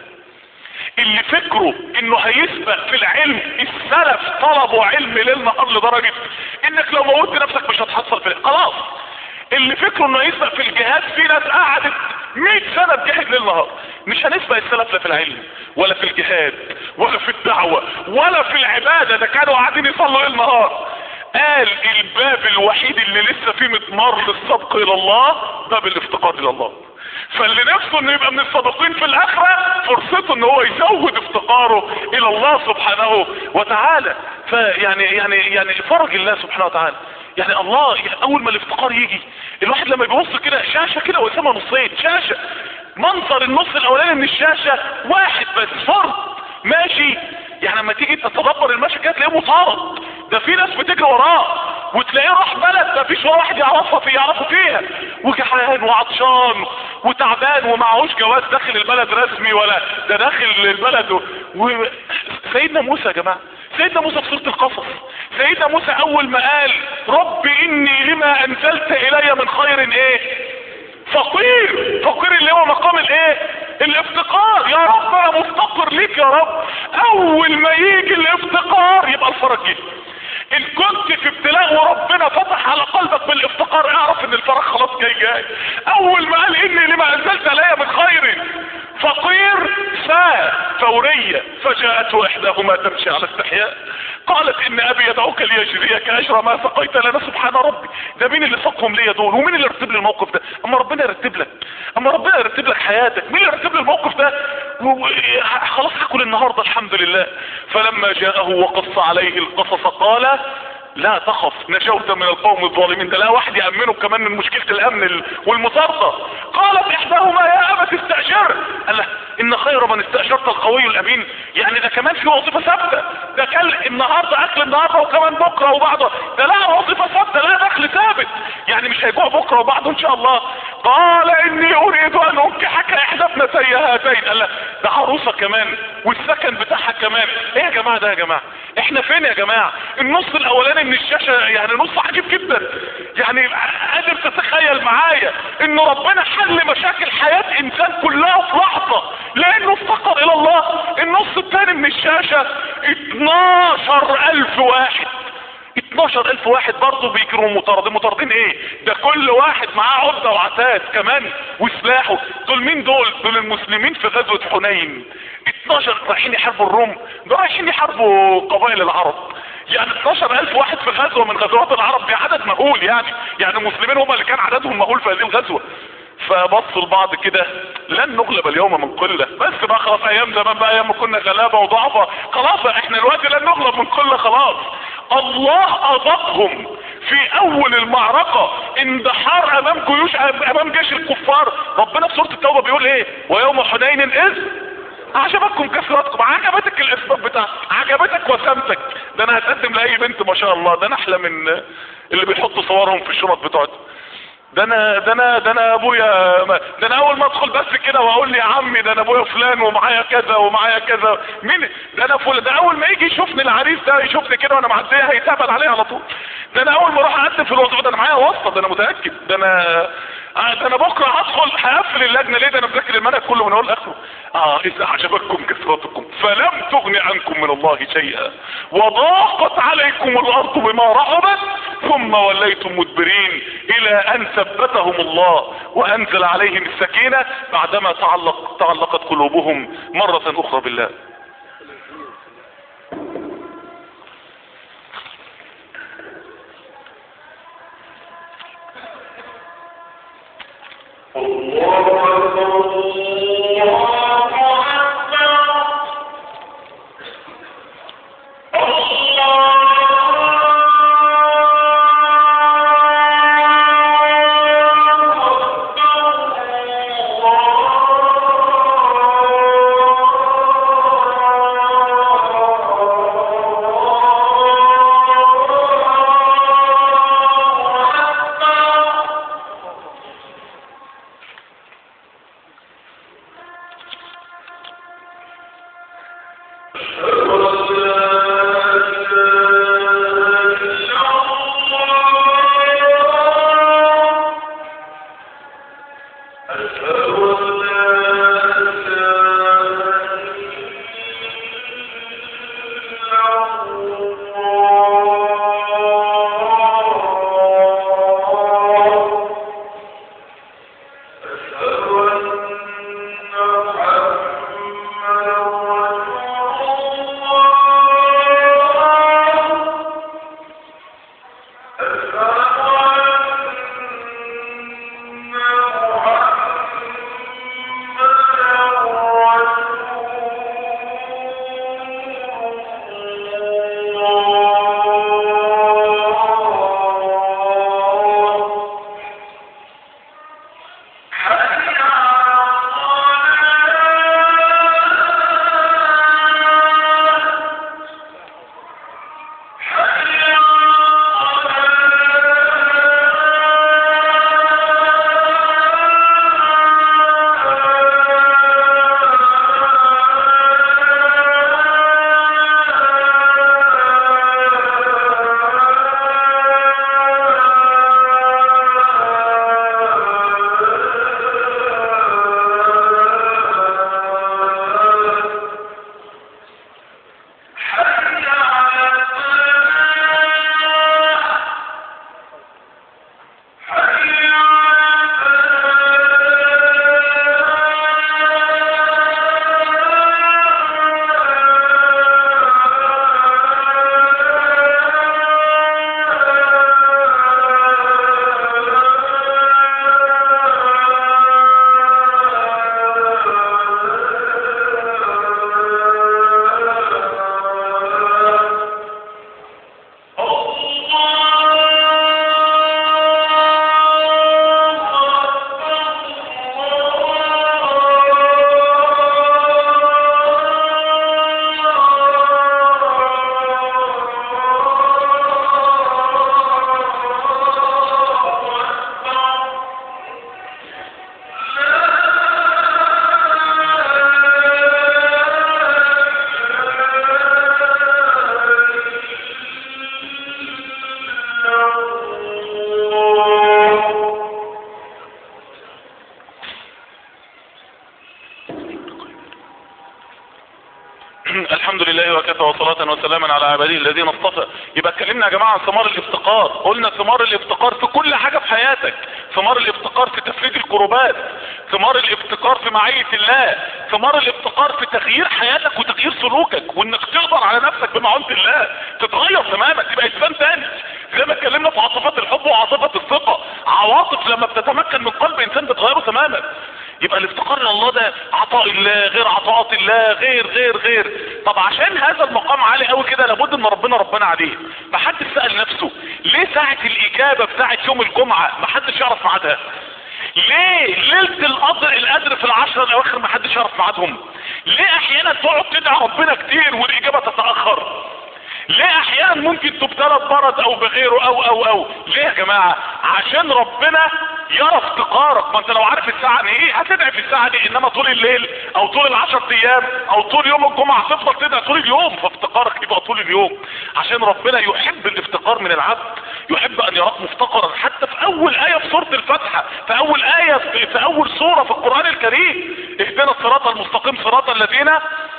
اللي فكره انه هيسبق في العلم السلف طلبوا علم ليل نهار لدرجه انك لو موتت نفسك مش هتحصل في خلاص اللي فكره انه يسبق في الجهاد في ناس قعدت 100 سنه تجاهد ليل نهار مش هنسبق السلف لا في العلم ولا في الجهاد ولا في الدعوه ولا في العباده ده كانوا قاعدين يصلوا ليل نهار قال الباب الوحيد اللي لسه فيه متمر للسبق الى الله باب الافتقار الى الله فاللي نفسه انه يبقى من الصادقين في الاخرة فرصته ان هو يزود افتقاره الى الله سبحانه وتعالى فيعني يعني يعني فرج الله سبحانه وتعالى يعني الله يعني اول ما الافتقار يجي الواحد لما بيبص كده شاشة كده وقسمها نصين شاشة منظر النص الاولاني من الشاشة واحد بس فرد ماشي يعني لما تيجي تتدبر المشي كده تلاقيه مطارد ده في ناس بتجري وراه وتلاقيه راح بلد ما فيش ولا واحد يعرفها في يعرفه فيها وجعان وعطشان وتعبان ومعهوش جواز داخل البلد رسمي ولا ده داخل البلد و... و... سيدنا موسى يا جماعه سيدنا موسى في سوره القصص سيدنا موسى اول ما قال رب اني لما انزلت الي من خير ايه فقير فقير اللي هو مقام الايه الافتقار يا رب انا مفتقر ليك يا رب اول ما يجي الافتقار يبقى الفرج جه ان كنت في ابتلاء وربنا فتح على قلبك بالافتقار اعرف ان الفرج خلاص جاي جاي اول ما قال اني لما انزلت علي من خير فقير ساء فورية فجاءته احداهما تمشي على استحياء قالت ان ابي يدعوك ليجزيك اجر ما سقيت لنا سبحان ربي ده مين اللي سقهم ليا دول ومين اللي رتب لي الموقف ده اما ربنا يرتب لك اما ربنا يرتب لك حياتك مين اللي يرتب لي الموقف ده و- و- خلاص هاكل النهارده الحمد لله فلما جاءه وقص عليه القصص قال لا تخف نجوت من القوم الظالمين ده لا واحد يأمنه كمان من مشكلة الأمن ال- والمطاردة قالت إحداهما يا أبت استأجر قال له إن خير من استأجرت القوي الأمين يعني ده كمان في وظيفة ثابتة ده كان النهاردة أكل النهاردة وكمان بكرة وبعده ده لا وظيفة ثابتة لا دخل ثابت يعني مش هيجوع بكرة وبعده إن شاء الله قال إني أريد أن أنكحك إحدى ابنتي هاتين قال له ده عروسة كمان والسكن بتاعها كمان إيه يا جماعة ده يا جماعة إحنا فين يا جماعة النص الأولاني من الشاشة يعني نص عجيب جدا يعني قادر تتخيل معايا إن ربنا حل مشاكل حياة إنسان كلها في لحظة لأنه افتقر إلى الله النص الثاني من الشاشة 12 ألف واحد 12 الف واحد برضه بيجروا مطاردين مطاردين ايه ده كل واحد معاه عدة وعتاد كمان وسلاحه دول مين دول دول المسلمين في غزوة حنين 12 رايحين يحاربوا الروم دول رايحين يحاربوا قبائل العرب يعني 12 الف واحد في غزوة من غزوات العرب دي عدد مهول يعني يعني المسلمين هم اللي كان عددهم مهول في هذه الغزوة فبصوا لبعض كده لن نغلب اليوم من قلة بس بقى خلاص ايام زمان بقى ايام ما كنا غلابة وضعفة خلاص بقى احنا دلوقتي لن نغلب من قلة خلاص الله اضاقهم في اول المعركة اندحار امام جيوش امام جيش الكفار ربنا في سورة التوبة بيقول ايه ويوم حنين اذ عجبتكم كثرتكم عجبتك الاسباب بتاعتك عجبتك وسامتك ده انا هتقدم لاي بنت ما شاء الله ده انا احلى من اللي بيحطوا صورهم في الشنط بتوعتهم ده انا ده انا ده انا ابويا ما- ده انا اول ما ادخل بس كده واقول لي يا عمي ده انا ابويا فلان ومعايا كذا ومعايا كذا مين ده انا فلان ده اول ما يجي يشوفني العريس ده يشوفني كده وانا معديه هيتقبل عليا على طول ده انا اول ما اروح اقدم في الوظيفه ده انا معايا واسطه ده انا متاكد ده انا آه، ده انا بكره هدخل هقفل اللجنه ليه ده انا مذاكر المنهج كله من اول لاخره اه اذا اعجبتكم كثرتكم فلم تغن عنكم من الله شيئا وضاقت عليكم الارض بما رحبت ثم وليتم مدبرين الى ان ثبتهم الله وانزل عليهم السكينه بعدما تعلق تعلقت قلوبهم مره اخرى بالله الحمد لله وكفى وصلاة وسلاما على عباده الذين اصطفى يبقى اتكلمنا يا جماعة عن ثمار الافتقار قلنا ثمار الافتقار في كل حاجة في حياتك ثمار الافتقار في تفريج الكروبات ثمار الافتقار في معية الله ثمار الافتقار في تغيير حياتك وتغيير سلوكك وانك تقدر على نفسك بمعونة الله تتغير تماما تبقى انسان تاني زي ما اتكلمنا في عاطفات الحب وعاطفة الثقة عواطف لما بتتمكن من قلب انسان بتغيره تماما يبقى الافتقار الى الله ده عطاء الله غير عطاءات الله غير غير غير طب عشان هذا المقام عالي قوي كده لابد ان ربنا ربنا عليه محدش سأل نفسه ليه ساعة الاجابة بتاعة يوم الجمعة محدش يعرف ميعادها ليه ليلة القدر القدر في العشرة الاواخر محدش يعرف ميعادهم ليه احيانا تقعد تدعي ربنا كتير والاجابة تتأخر ليه احيانا ممكن تبتلى بمرض او بغيره او او او ليه يا جماعة عشان ربنا يرى افتقارك ما انت لو عارف الساعة دي ايه هتدعي في الساعة دي انما طول الليل او طول العشر ايام او طول يوم الجمعة هتفضل تدعي طول اليوم فافتقارك يبقى طول اليوم عشان ربنا يحب الافتقار من العبد يحب ان يراك مفتقرا حتى في اول اية في سورة الفاتحة في اول اية في, في اول سورة في القرآن الكريم اهدنا الصراط المستقيم صراط الذين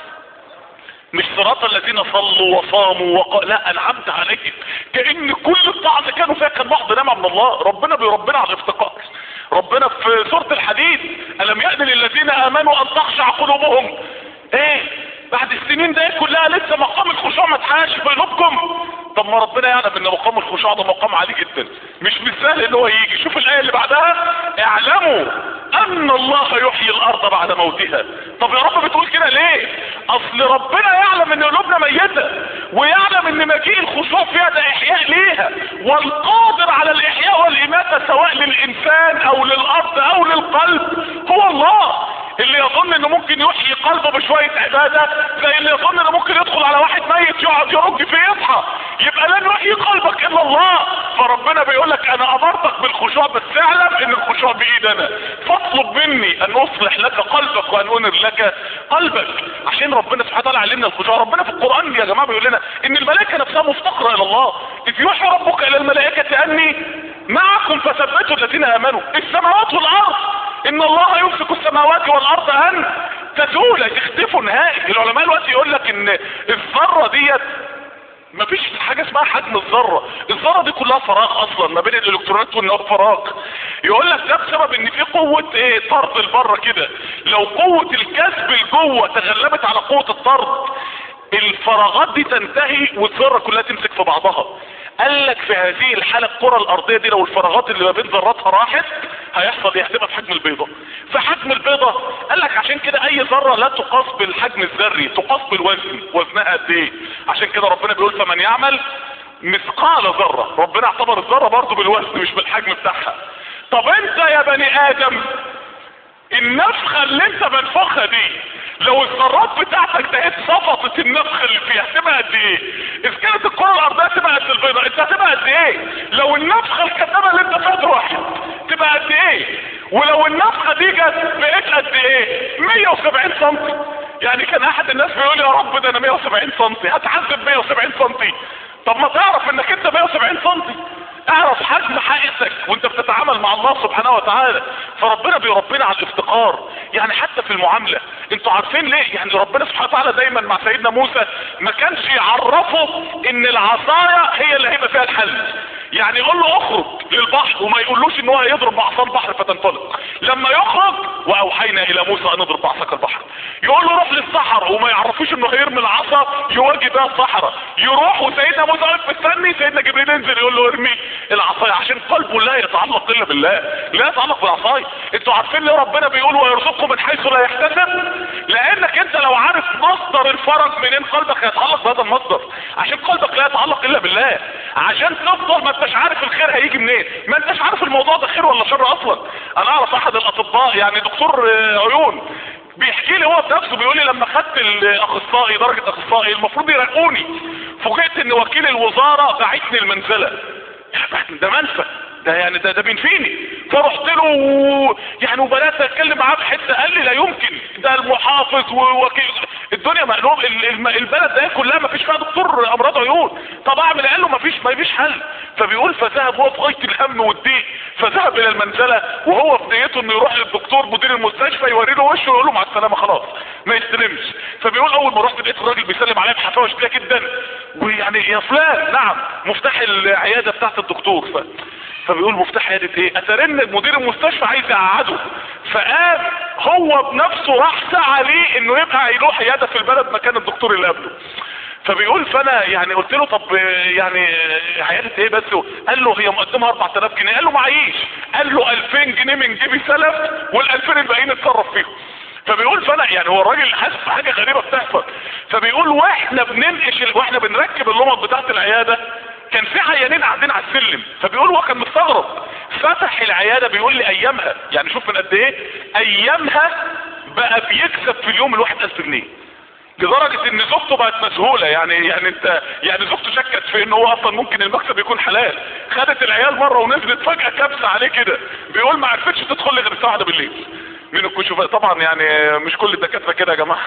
مش صراط الذين صلوا وصاموا وق... لا انعمت عليهم كان كل الطاعه اللي كانوا فيها كان محض نعمه من الله ربنا بيربنا على الافتقار ربنا في سوره الحديد الم يأذن للذين امنوا ان تخشع قلوبهم ايه بعد السنين دي كلها لسه مقام الخشوع ما اتحققش في قلوبكم طب ما ربنا يعلم ان مقام الخشوع ده مقام عالي جدا مش بالسهل ان هو يجي شوف الايه اللي بعدها اعلموا ان الله يحيي الارض بعد موتها طب يا رب بتقول كده ليه اصل ربنا يعلم ان قلوبنا ميتة ويعلم ان مجيء الخشوع فيها ده احياء ليها والقادر على الاحياء والاماتة سواء للانسان او للارض او للقلب هو الله اللي يظن انه ممكن يحيي قلبه بشوية عبادة زي اللي يظن انه ممكن يدخل على واحد ميت يقعد يرج فيه يصحى يبقى لن يحيي قلبك الا الله فربنا بيقول لك انا امرتك بالخشوع بس اعلم ان الخشوع بايد انا فاطلب مني ان اصلح لك قلبك وان انر لك قلبك عشان ربنا سبحانه وتعالى علمنا الخشوع ربنا في القران يا جماعه بيقول لنا ان الملائكه نفسها مفتقره الى الله اذ يوحي ربك الى الملائكه اني معكم فثبتوا الذين امنوا السماوات والارض ان الله يمسك السماوات والارض ان تزول تختفوا نهائي العلماء دلوقتي يقول لك ان الذره ديت مفيش حاجة اسمها حجم الذرة الذرة دي كلها فراغ اصلا ما بين الالكترونات والنواه فراغ يقول لك ده بسبب ان في قوة ايه طرد لبره كده لو قوة الجذب لجوه تغلبت على قوة الطرد الفراغات دي تنتهي والذرة كلها تمسك في بعضها قال لك في هذه الحالة الكرة الارضية دي لو الفراغات اللي ما بين ذراتها راحت هيحصل ايه هتبقى في حجم البيضة في حجم البيضة قال لك عشان كده اي ذرة لا تقاس بالحجم الذري تقاس بالوزن وزنها قد ايه عشان كده ربنا بيقول فمن يعمل مثقال ذرة ربنا اعتبر الذرة برضه بالوزن مش بالحجم بتاعها طب انت يا بني ادم النفخة اللي انت بنفخها دي لو الذرات بتاعتك دهت صفطت النفخ اللي فيها هتبقى قد ايه اذا كانت الكرة الارضية تبقى قد البيضة انت هتبقى قد ايه لو النفخة الكتابة اللي انت فيها واحد تبقى قد ايه ولو النفخة دي جت بقيت قد ايه 170 سم يعني كان احد الناس بيقول يا رب ده انا 170 سم هتعذب 170 سم طب ما تعرف انك انت 170 سم اعرف حجم حقيقتك وانت بتتعامل مع الله سبحانه وتعالى فربنا بيربينا على الافتقار يعني حتى في المعاملة انتوا عارفين ليه يعني ربنا سبحانه وتعالى دايما مع سيدنا موسى ما كانش يعرفه ان العصاية هي اللي هيبقى فيها الحل يعني يقول له اخرج للبحر وما يقولوش ان هو هيضرب بعصا البحر فتنطلق لما يخرج واوحينا الى موسى ان اضرب بعصاك البحر يقول له روح للصحراء وما يعرفوش انه هيرمي العصا يواجه بها الصحراء يروح وسيدنا موسى واقف مستني سيدنا جبريل ينزل يقول له ارمي العصاية عشان قلبه لا يتعلق الا بالله لا يتعلق بالعصاية انتوا عارفين ليه ربنا بيقول ويرزقكم من حيث لا يحتسب لانك انت لو عارف مصدر الفرج منين قلبك هيتعلق بهذا المصدر عشان قلبك لا يتعلق الا بالله عشان تفضل ما انتش عارف الخير هيجي منين ما انتش عارف الموضوع ده خير ولا شر اصلا انا اعرف احد الاطباء يعني دكتور عيون بيحكي لي هو بنفسه بيقول لي لما خدت الاخصائي درجة اخصائي المفروض يرقوني فوجئت ان وكيل الوزارة بعتني المنزلة ده منفى ده يعني ده ده بينفيني فرحت له و... يعني وبدات اتكلم معاه في حته قال لي لا يمكن ده المحافظ ووكيل الدنيا مقلوب البلد ده كلها ما فيش فيها دكتور امراض عيون طب اعمل قال له ما فيش ما فيش حل فبيقول فذهب هو في غايه الهم والضيق فذهب الى المنزله وهو في نيته انه يروح للدكتور مدير المستشفى يوري له وشه ويقول له مع السلامه خلاص ما يستلمش فبيقول اول اول ما رحت لقيت الراجل بيسلم عليا بحفاوه شديده جدا ويعني يا فلان نعم مفتاح العياده بتاعت الدكتور ف... فبيقول مفتاح عياده ايه اترن مدير المستشفى عايز يقعده فقام هو بنفسه راح سعى ليه انه يبقى هيروح عياده في البلد مكان الدكتور اللي قبله فبيقول فانا يعني قلت له طب يعني عيادة ايه بس قال له هي مقدمها 4000 جنيه قال له معيش قال له 2000 جنيه من جيبي سلف وال2000 الباقيين اتصرف فيهم فبيقول فانا يعني هو الراجل حاسس بحاجه غريبه بتحصل فبيقول واحنا بننقش ال- واحنا بنركب اللمط بتاعت العياده كان في عيانين قاعدين على السلم فبيقول هو كان مستغرب فتح العياده بيقول لي ايامها يعني شوف من قد ايه ايامها بقى بيكسب في اليوم الواحد 1000 جنيه لدرجة ان زوجته بقت مسهولة يعني يعني انت يعني زوجته شكت في ان هو اصلا ممكن المكسب يكون حلال خدت العيال مرة ونزلت فجأة كبسة عليه كده بيقول ما عرفتش تدخل لي غير الساعة واحدة بالليل من الكشوفات طبعا يعني مش كل الدكاترة كده يا جماعة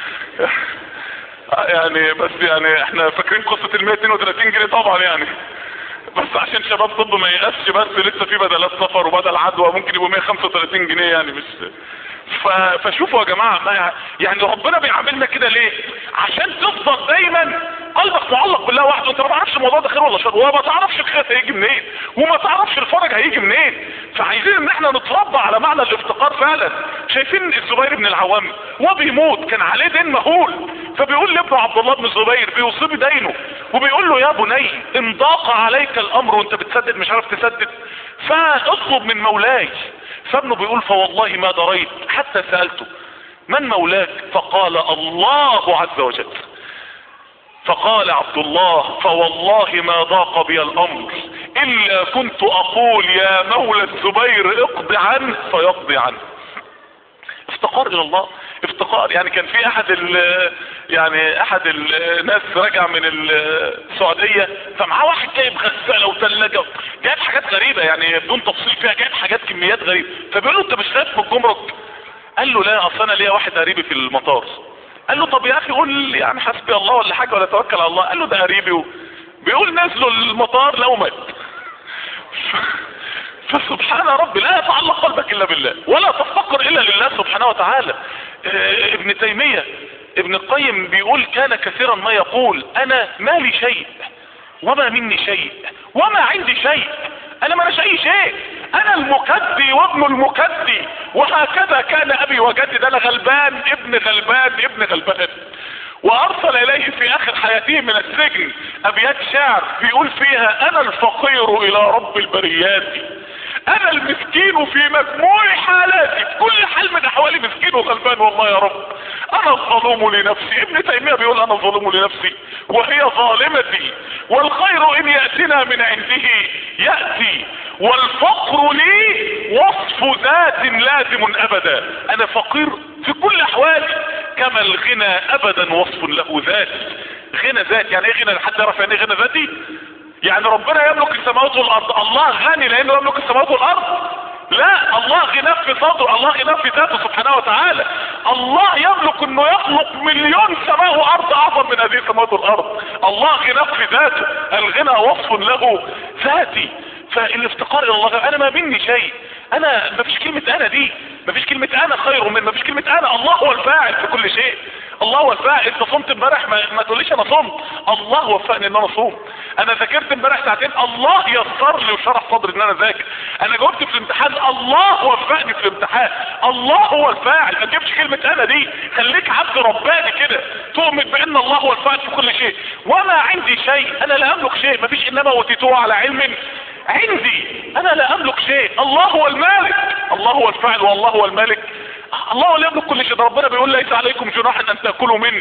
يعني بس يعني احنا فاكرين قصة ال 132 جنيه طبعا يعني بس عشان شباب طب ما يقاسش بس لسه في بدلات سفر وبدل عدوى ممكن يبقوا 135 جنيه يعني مش ف... فشوفوا يا جماعة ما يعني ربنا بيعاملنا كده ليه عشان تفضل دايما قلبك معلق بالله وحده انت ما تعرفش الموضوع ده خير ولا شر وما تعرفش الخير هيجي منين وما تعرفش الفرج هيجي منين فعايزين ان احنا نتربى على معنى الافتقار فعلا شايفين الزبير بن العوام وبيموت كان عليه دين مهول فبيقول لابنه عبد الله بن الزبير بيوصي دينه وبيقول له يا بني ان ضاق عليك الامر وانت بتسدد مش عارف تسدد فاطلب من مولاي فابنه بيقول فوالله ما دريت حتى سألته من مولاك فقال الله عز وجل فقال عبد الله فوالله ما ضاق بي الامر الا كنت اقول يا مولى الزبير اقض عنه فيقضي عنه افتقار الى الله افتقار يعني كان في احد ال يعني احد الناس راجع من السعودية فمعاه واحد جايب غسالة وثلاجة جايب حاجات غريبة يعني بدون تفصيل فيها جايب حاجات كميات غريبة فبيقول له انت مش خايف من الجمرك قال له لا اصل انا ليا واحد قريبي في المطار قال له طب يا اخي قول يعني حسبي الله ولا حاجة ولا توكل على الله قال له ده قريبي و... بيقول نزلوا المطار لو مات فسبحان ربي لا يتعلق قلبك الا بالله ولا تفتقر الا لله سبحانه وتعالى اه ابن تيمية ابن القيم بيقول كان كثيرا ما يقول انا ما لي شيء وما مني شيء وما عندي شيء انا ما اي شيء انا المكدي وابن المكدي وهكذا كان ابي وجدي ده انا غلبان ابن غلبان ابن غلبان وارسل اليه في اخر حياته من السجن ابيات شعر بيقول فيها انا الفقير الى رب البريات انا المسكين في مجموع حالاتي في كل حال من احوالي مسكين وغلبان والله يا رب انا الظلوم لنفسي ابن تيمية بيقول انا الظلوم لنفسي وهي ظالمتي والخير ان يأتنا من عنده يأتي والفقر لي وصف ذات لازم ابدا انا فقير في كل احوالي كما الغنى ابدا وصف له ذات غنى ذات يعني ايه غنى حد يعرف يعني ايه غنى ذاتي يعني ربنا يملك السماوات والارض الله غني لانه يملك السماوات والارض لا الله غناه في صدره الله غناه في ذاته سبحانه وتعالى الله يملك انه يخلق مليون سماء وارض اعظم من هذه السماوات والارض الله غناه في ذاته الغنى وصف له ذاتي فالافتقار الى الله انا ما مني شيء انا ما فيش كلمة انا دي ما فيش كلمة انا خير من ما فيش كلمة انا الله هو الفاعل في كل شيء الله هو الفاعل انت صمت امبارح ما, ما تقوليش انا صمت الله وفقني ان انا صوم انا ذاكرت امبارح ساعتين الله يسر لي وشرح صدري ان انا ذاكر انا جاوبت في الامتحان الله وفقني في الامتحان الله هو الفاعل ما تجيبش كلمة انا دي خليك عبد رباني كده تؤمن بان الله هو الفاعل في كل شيء وما عندي شيء انا لا املك شيء ما فيش انما اوتيتوه على علم عندي انا لا املك شيء الله هو المالك الله هو الفاعل والله هو المالك الله هو اللي يملك كل شيء ده ربنا بيقول ليس عليكم جناح ان تاكلوا من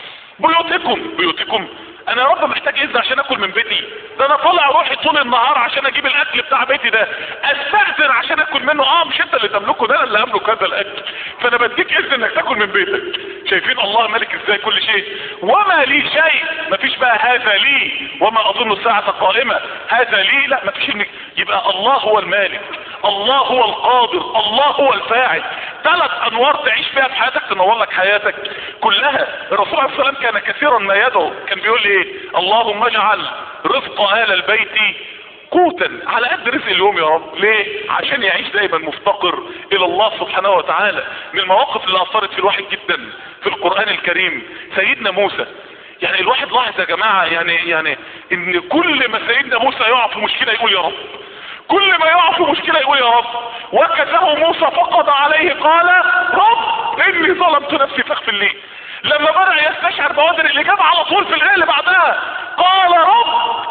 بيوتكم بيوتكم انا يا رب محتاج اذن عشان اكل من بيتي ده انا طالع روحي طول النهار عشان اجيب الاكل بتاع بيتي ده استاذن عشان اكل منه اه مش انت اللي تملكه ده انا اللي املك هذا الاكل فانا بديك اذن انك تاكل من بيتك شايفين الله ملك ازاي كل شيء وما لي شيء مفيش بقى هذا لي وما اظن الساعة قائمة هذا لي لا مفيش انك يبقى الله هو المالك الله هو القادر الله هو الفاعل ثلاث انوار تعيش فيها في حياتك تنور لك حياتك كلها الرسول عليه الصلاه والسلام كان كثيرا ما يدعو كان بيقول ايه اللهم اجعل رزق اهل البيت قوتا على قد رزق اليوم يا رب ليه عشان يعيش دايما مفتقر الى الله سبحانه وتعالى من المواقف اللي اثرت في الواحد جدا في القرآن الكريم سيدنا موسى يعني الواحد لاحظ يا جماعة يعني يعني ان كل ما سيدنا موسى يقع في مشكلة يقول يا رب كل ما يقع في مشكلة يقول يا رب وكذا موسى فقضى عليه قال رب اني ظلمت نفسي فاغفر لي لما بدأ يستشعر بوادر الإجابة على طول في الآية اللي بعدها قال رب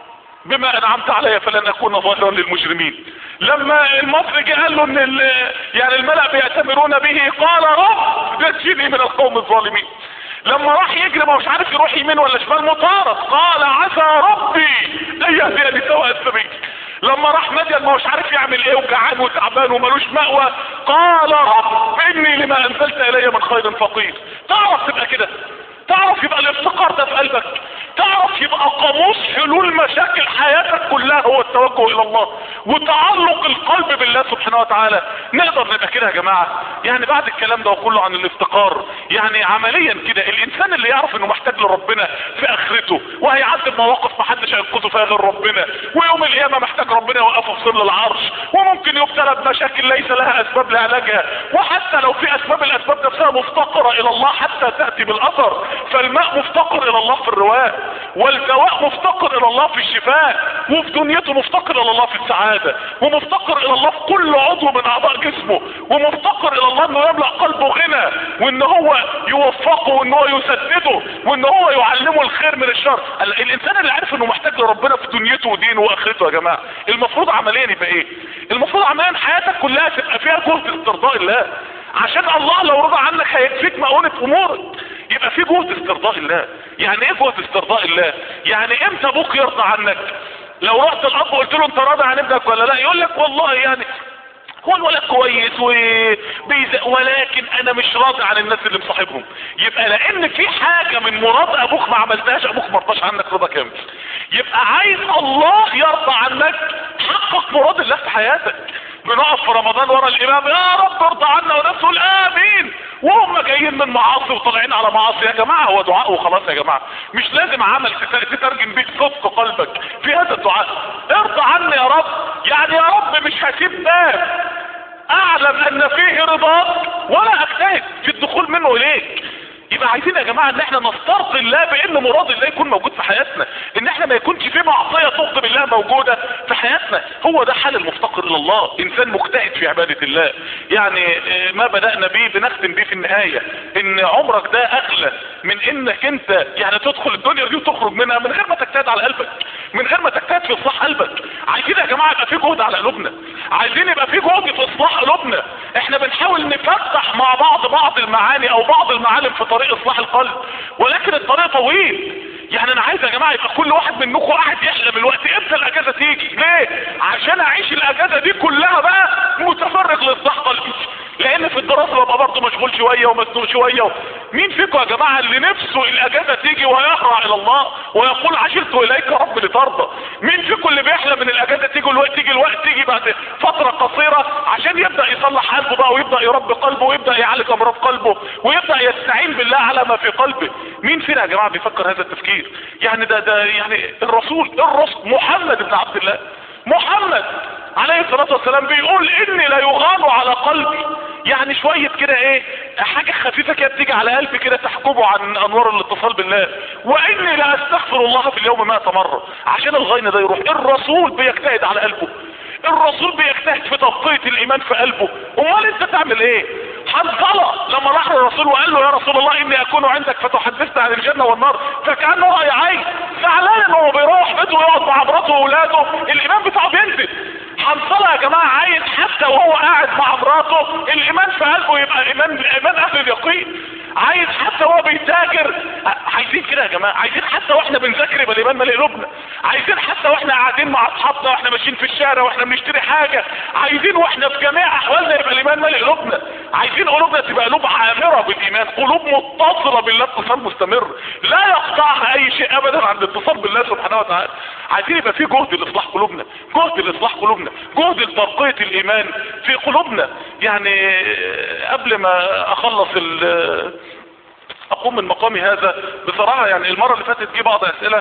بما انعمت علي فلن اكون ظاهرا للمجرمين لما المصري جه قال له ان ال- يعني الملأ بيعتبرون به قال رب نجني من القوم الظالمين لما راح يجري ما مش عارف يروح يمين ولا شمال مطارد قال عسى ربي ان يهديني سواء السبيل لما راح مدين ما مش عارف يعمل ايه وجعان وتعبان وملوش مأوى قال رب اني لما انزلت الي من خير فقير تعرف تبقى كده تعرف يبقى الافتقار ده في قلبك تعرف يبقى قاموس حلول مشاكل حياتك كلها هو التوجه الى الله وتعلق القلب بالله سبحانه وتعالى نقدر نبقى كده يا جماعة يعني بعد الكلام ده وكله عن الافتقار يعني عمليا كده الانسان اللي يعرف انه محتاج لربنا في اخرته وهيعدي بمواقف محدش هينقذه فيها غير ربنا ويوم القيامة محتاج ربنا يوقفه في ظل العرش وممكن يبتلى بمشاكل ليس لها اسباب لعلاجها وحتى لو في اسباب الاسباب نفسها مفتقرة الى الله حتى تأتي بالاثر فالماء مفتقر الى الله في الرواء والدواء مفتقر الى الله في الشفاء وفي دنيته مفتقر الى الله في السعادة ومفتقر الى الله في كل عضو من اعضاء جسمه ومفتقر الى الله انه يملأ قلبه غنى وان هو يوفقه وان هو يسدده وان هو يعلمه الخير من الشر ال- الانسان اللي عارف انه محتاج لربنا في دنيته ودينه واخرته يا جماعة المفروض عمليا يبقى ايه المفروض عمليا حياتك كلها تبقى فيها جهد استرضاء الله عشان الله لو رضى عنك هيكفيك مؤونة امورك يبقى في جهد استرضاء الله يعني ايه جهد استرضاء الله يعني امتى ابوك يرضى عنك لو رحت الاب وقلت له انت راضي عن ابنك ولا لا يقول لك والله يعني هو الولد كويس وبيز... ولكن انا مش راضي عن الناس اللي مصاحبهم يبقى لان في حاجة من مراد ابوك ما عملتهاش ابوك ما رضاش عنك رضا كامل يبقى عايز الله يرضى عنك حقق مراد الله في حياتك بنقف في رمضان ورا الامام يا رب ارضى عنا وناس تقول امين وهم جايين من معاصي وطالعين على معاصي يا جماعه هو دعاء وخلاص يا جماعه مش لازم عمل تت- تترجم بيه صدق قلبك في هذا الدعاء ارضى عني يا رب يعني يا رب مش هسيب باب اعلم ان فيه رضاك ولا اجتهد في الدخول منه اليك يبقى عايزين يا جماعة ان احنا نسترضي الله بان مراد الله يكون موجود في حياتنا ان احنا ما يكونش في معصية تغضب الله موجودة في حياتنا هو ده حال المفتقر الى الله انسان مجتهد في عبادة الله يعني اه، ما بدأنا بيه بنختم بيه في النهاية ان عمرك ده اغلى من انك انت يعني تدخل الدنيا دي وتخرج منها من غير ما تجتهد على قلبك من غير ما تجتهد في اصلاح قلبك عايزين يا جماعة يبقى في جهد على قلوبنا عايزين يبقى في جهد في اصلاح قلوبنا احنا بنحاول نفتح مع بعض بعض المعاني او بعض المعالم في طريق اصلاح القلب ولكن الطريق طويل يعني انا عايز يا جماعة يبقى كل واحد منكم قاعد يحلم الوقت امتى الاجازة تيجي ليه عشان اعيش الاجازة دي كلها بقى متفرغ لاصلاح قلبي لان في الدراسة ببقى برضه مشغول شوية ومزنوق شوية و... مين فيكم يا جماعة اللي نفسه الاجازة تيجي ويهرع الى الله ويقول عشرت اليك رب لترضى مين فيكم اللي بيحلم ان الاجازة تيجي الوقت تيجي الوقت تيجي بعد فترة قصيرة عشان يبدأ يصلح قلبه بقى ويبدأ يربي قلبه ويبدأ يعالج امراض قلبه ويبدأ يستعين بالله على ما في قلبه مين فينا يا جماعة بيفكر هذا التفكير يعني ده ده يعني الرسول الرسول محمد بن عبد الله محمد عليه الصلاة والسلام بيقول اني لا يغان على قلبي يعني شوية كده ايه حاجة خفيفة كده بتيجي على قلبي كده تحجبه عن انوار الاتصال بالله واني لا استغفر الله في اليوم مئة مرة عشان الغين ده يروح الرسول بيجتهد على قلبه الرسول بيجتهد في تبقية الايمان في قلبه امال انت تعمل ايه حنظلة لما راح للرسول وقال له يا رسول الله اني اكون عندك فتحدثنا عن الجنة والنار فكأنه رأي عين زعلان ان هو بيروح بيته ويقعد مع مراته واولاده الايمان بتاعه بينزل حنظلة يا جماعة عايز حتى وهو قاعد مع مراته الايمان في قلبه يبقى ايمان ايمان اهل اليقين عايز حتى وهو بيتاجر عايزين كده يا جماعة عايزين حتى واحنا بنذاكر يبقى الايمان مالي قلوبنا عايزين حتى واحنا قاعدين مع اصحابنا واحنا ماشيين في الشارع واحنا بنشتري حاجة عايزين واحنا في جميع احوالنا يبقى الايمان مالي قلوبنا عايزين قلوبنا تبقى قلوب عامرة بالايمان قلوب متصلة بالله اتصال مستمر لا يقطعها اي شيء ابدا عن الاتصال بالله سبحانه وتعالى عايزين يبقى في جهد لاصلاح قلوبنا جهد لاصلاح قلوبنا جهد لترقية الايمان في قلوبنا يعني قبل ما اخلص ال اقوم من مقامي هذا بصراحة يعني المرة اللي فاتت جه بعض اسئلة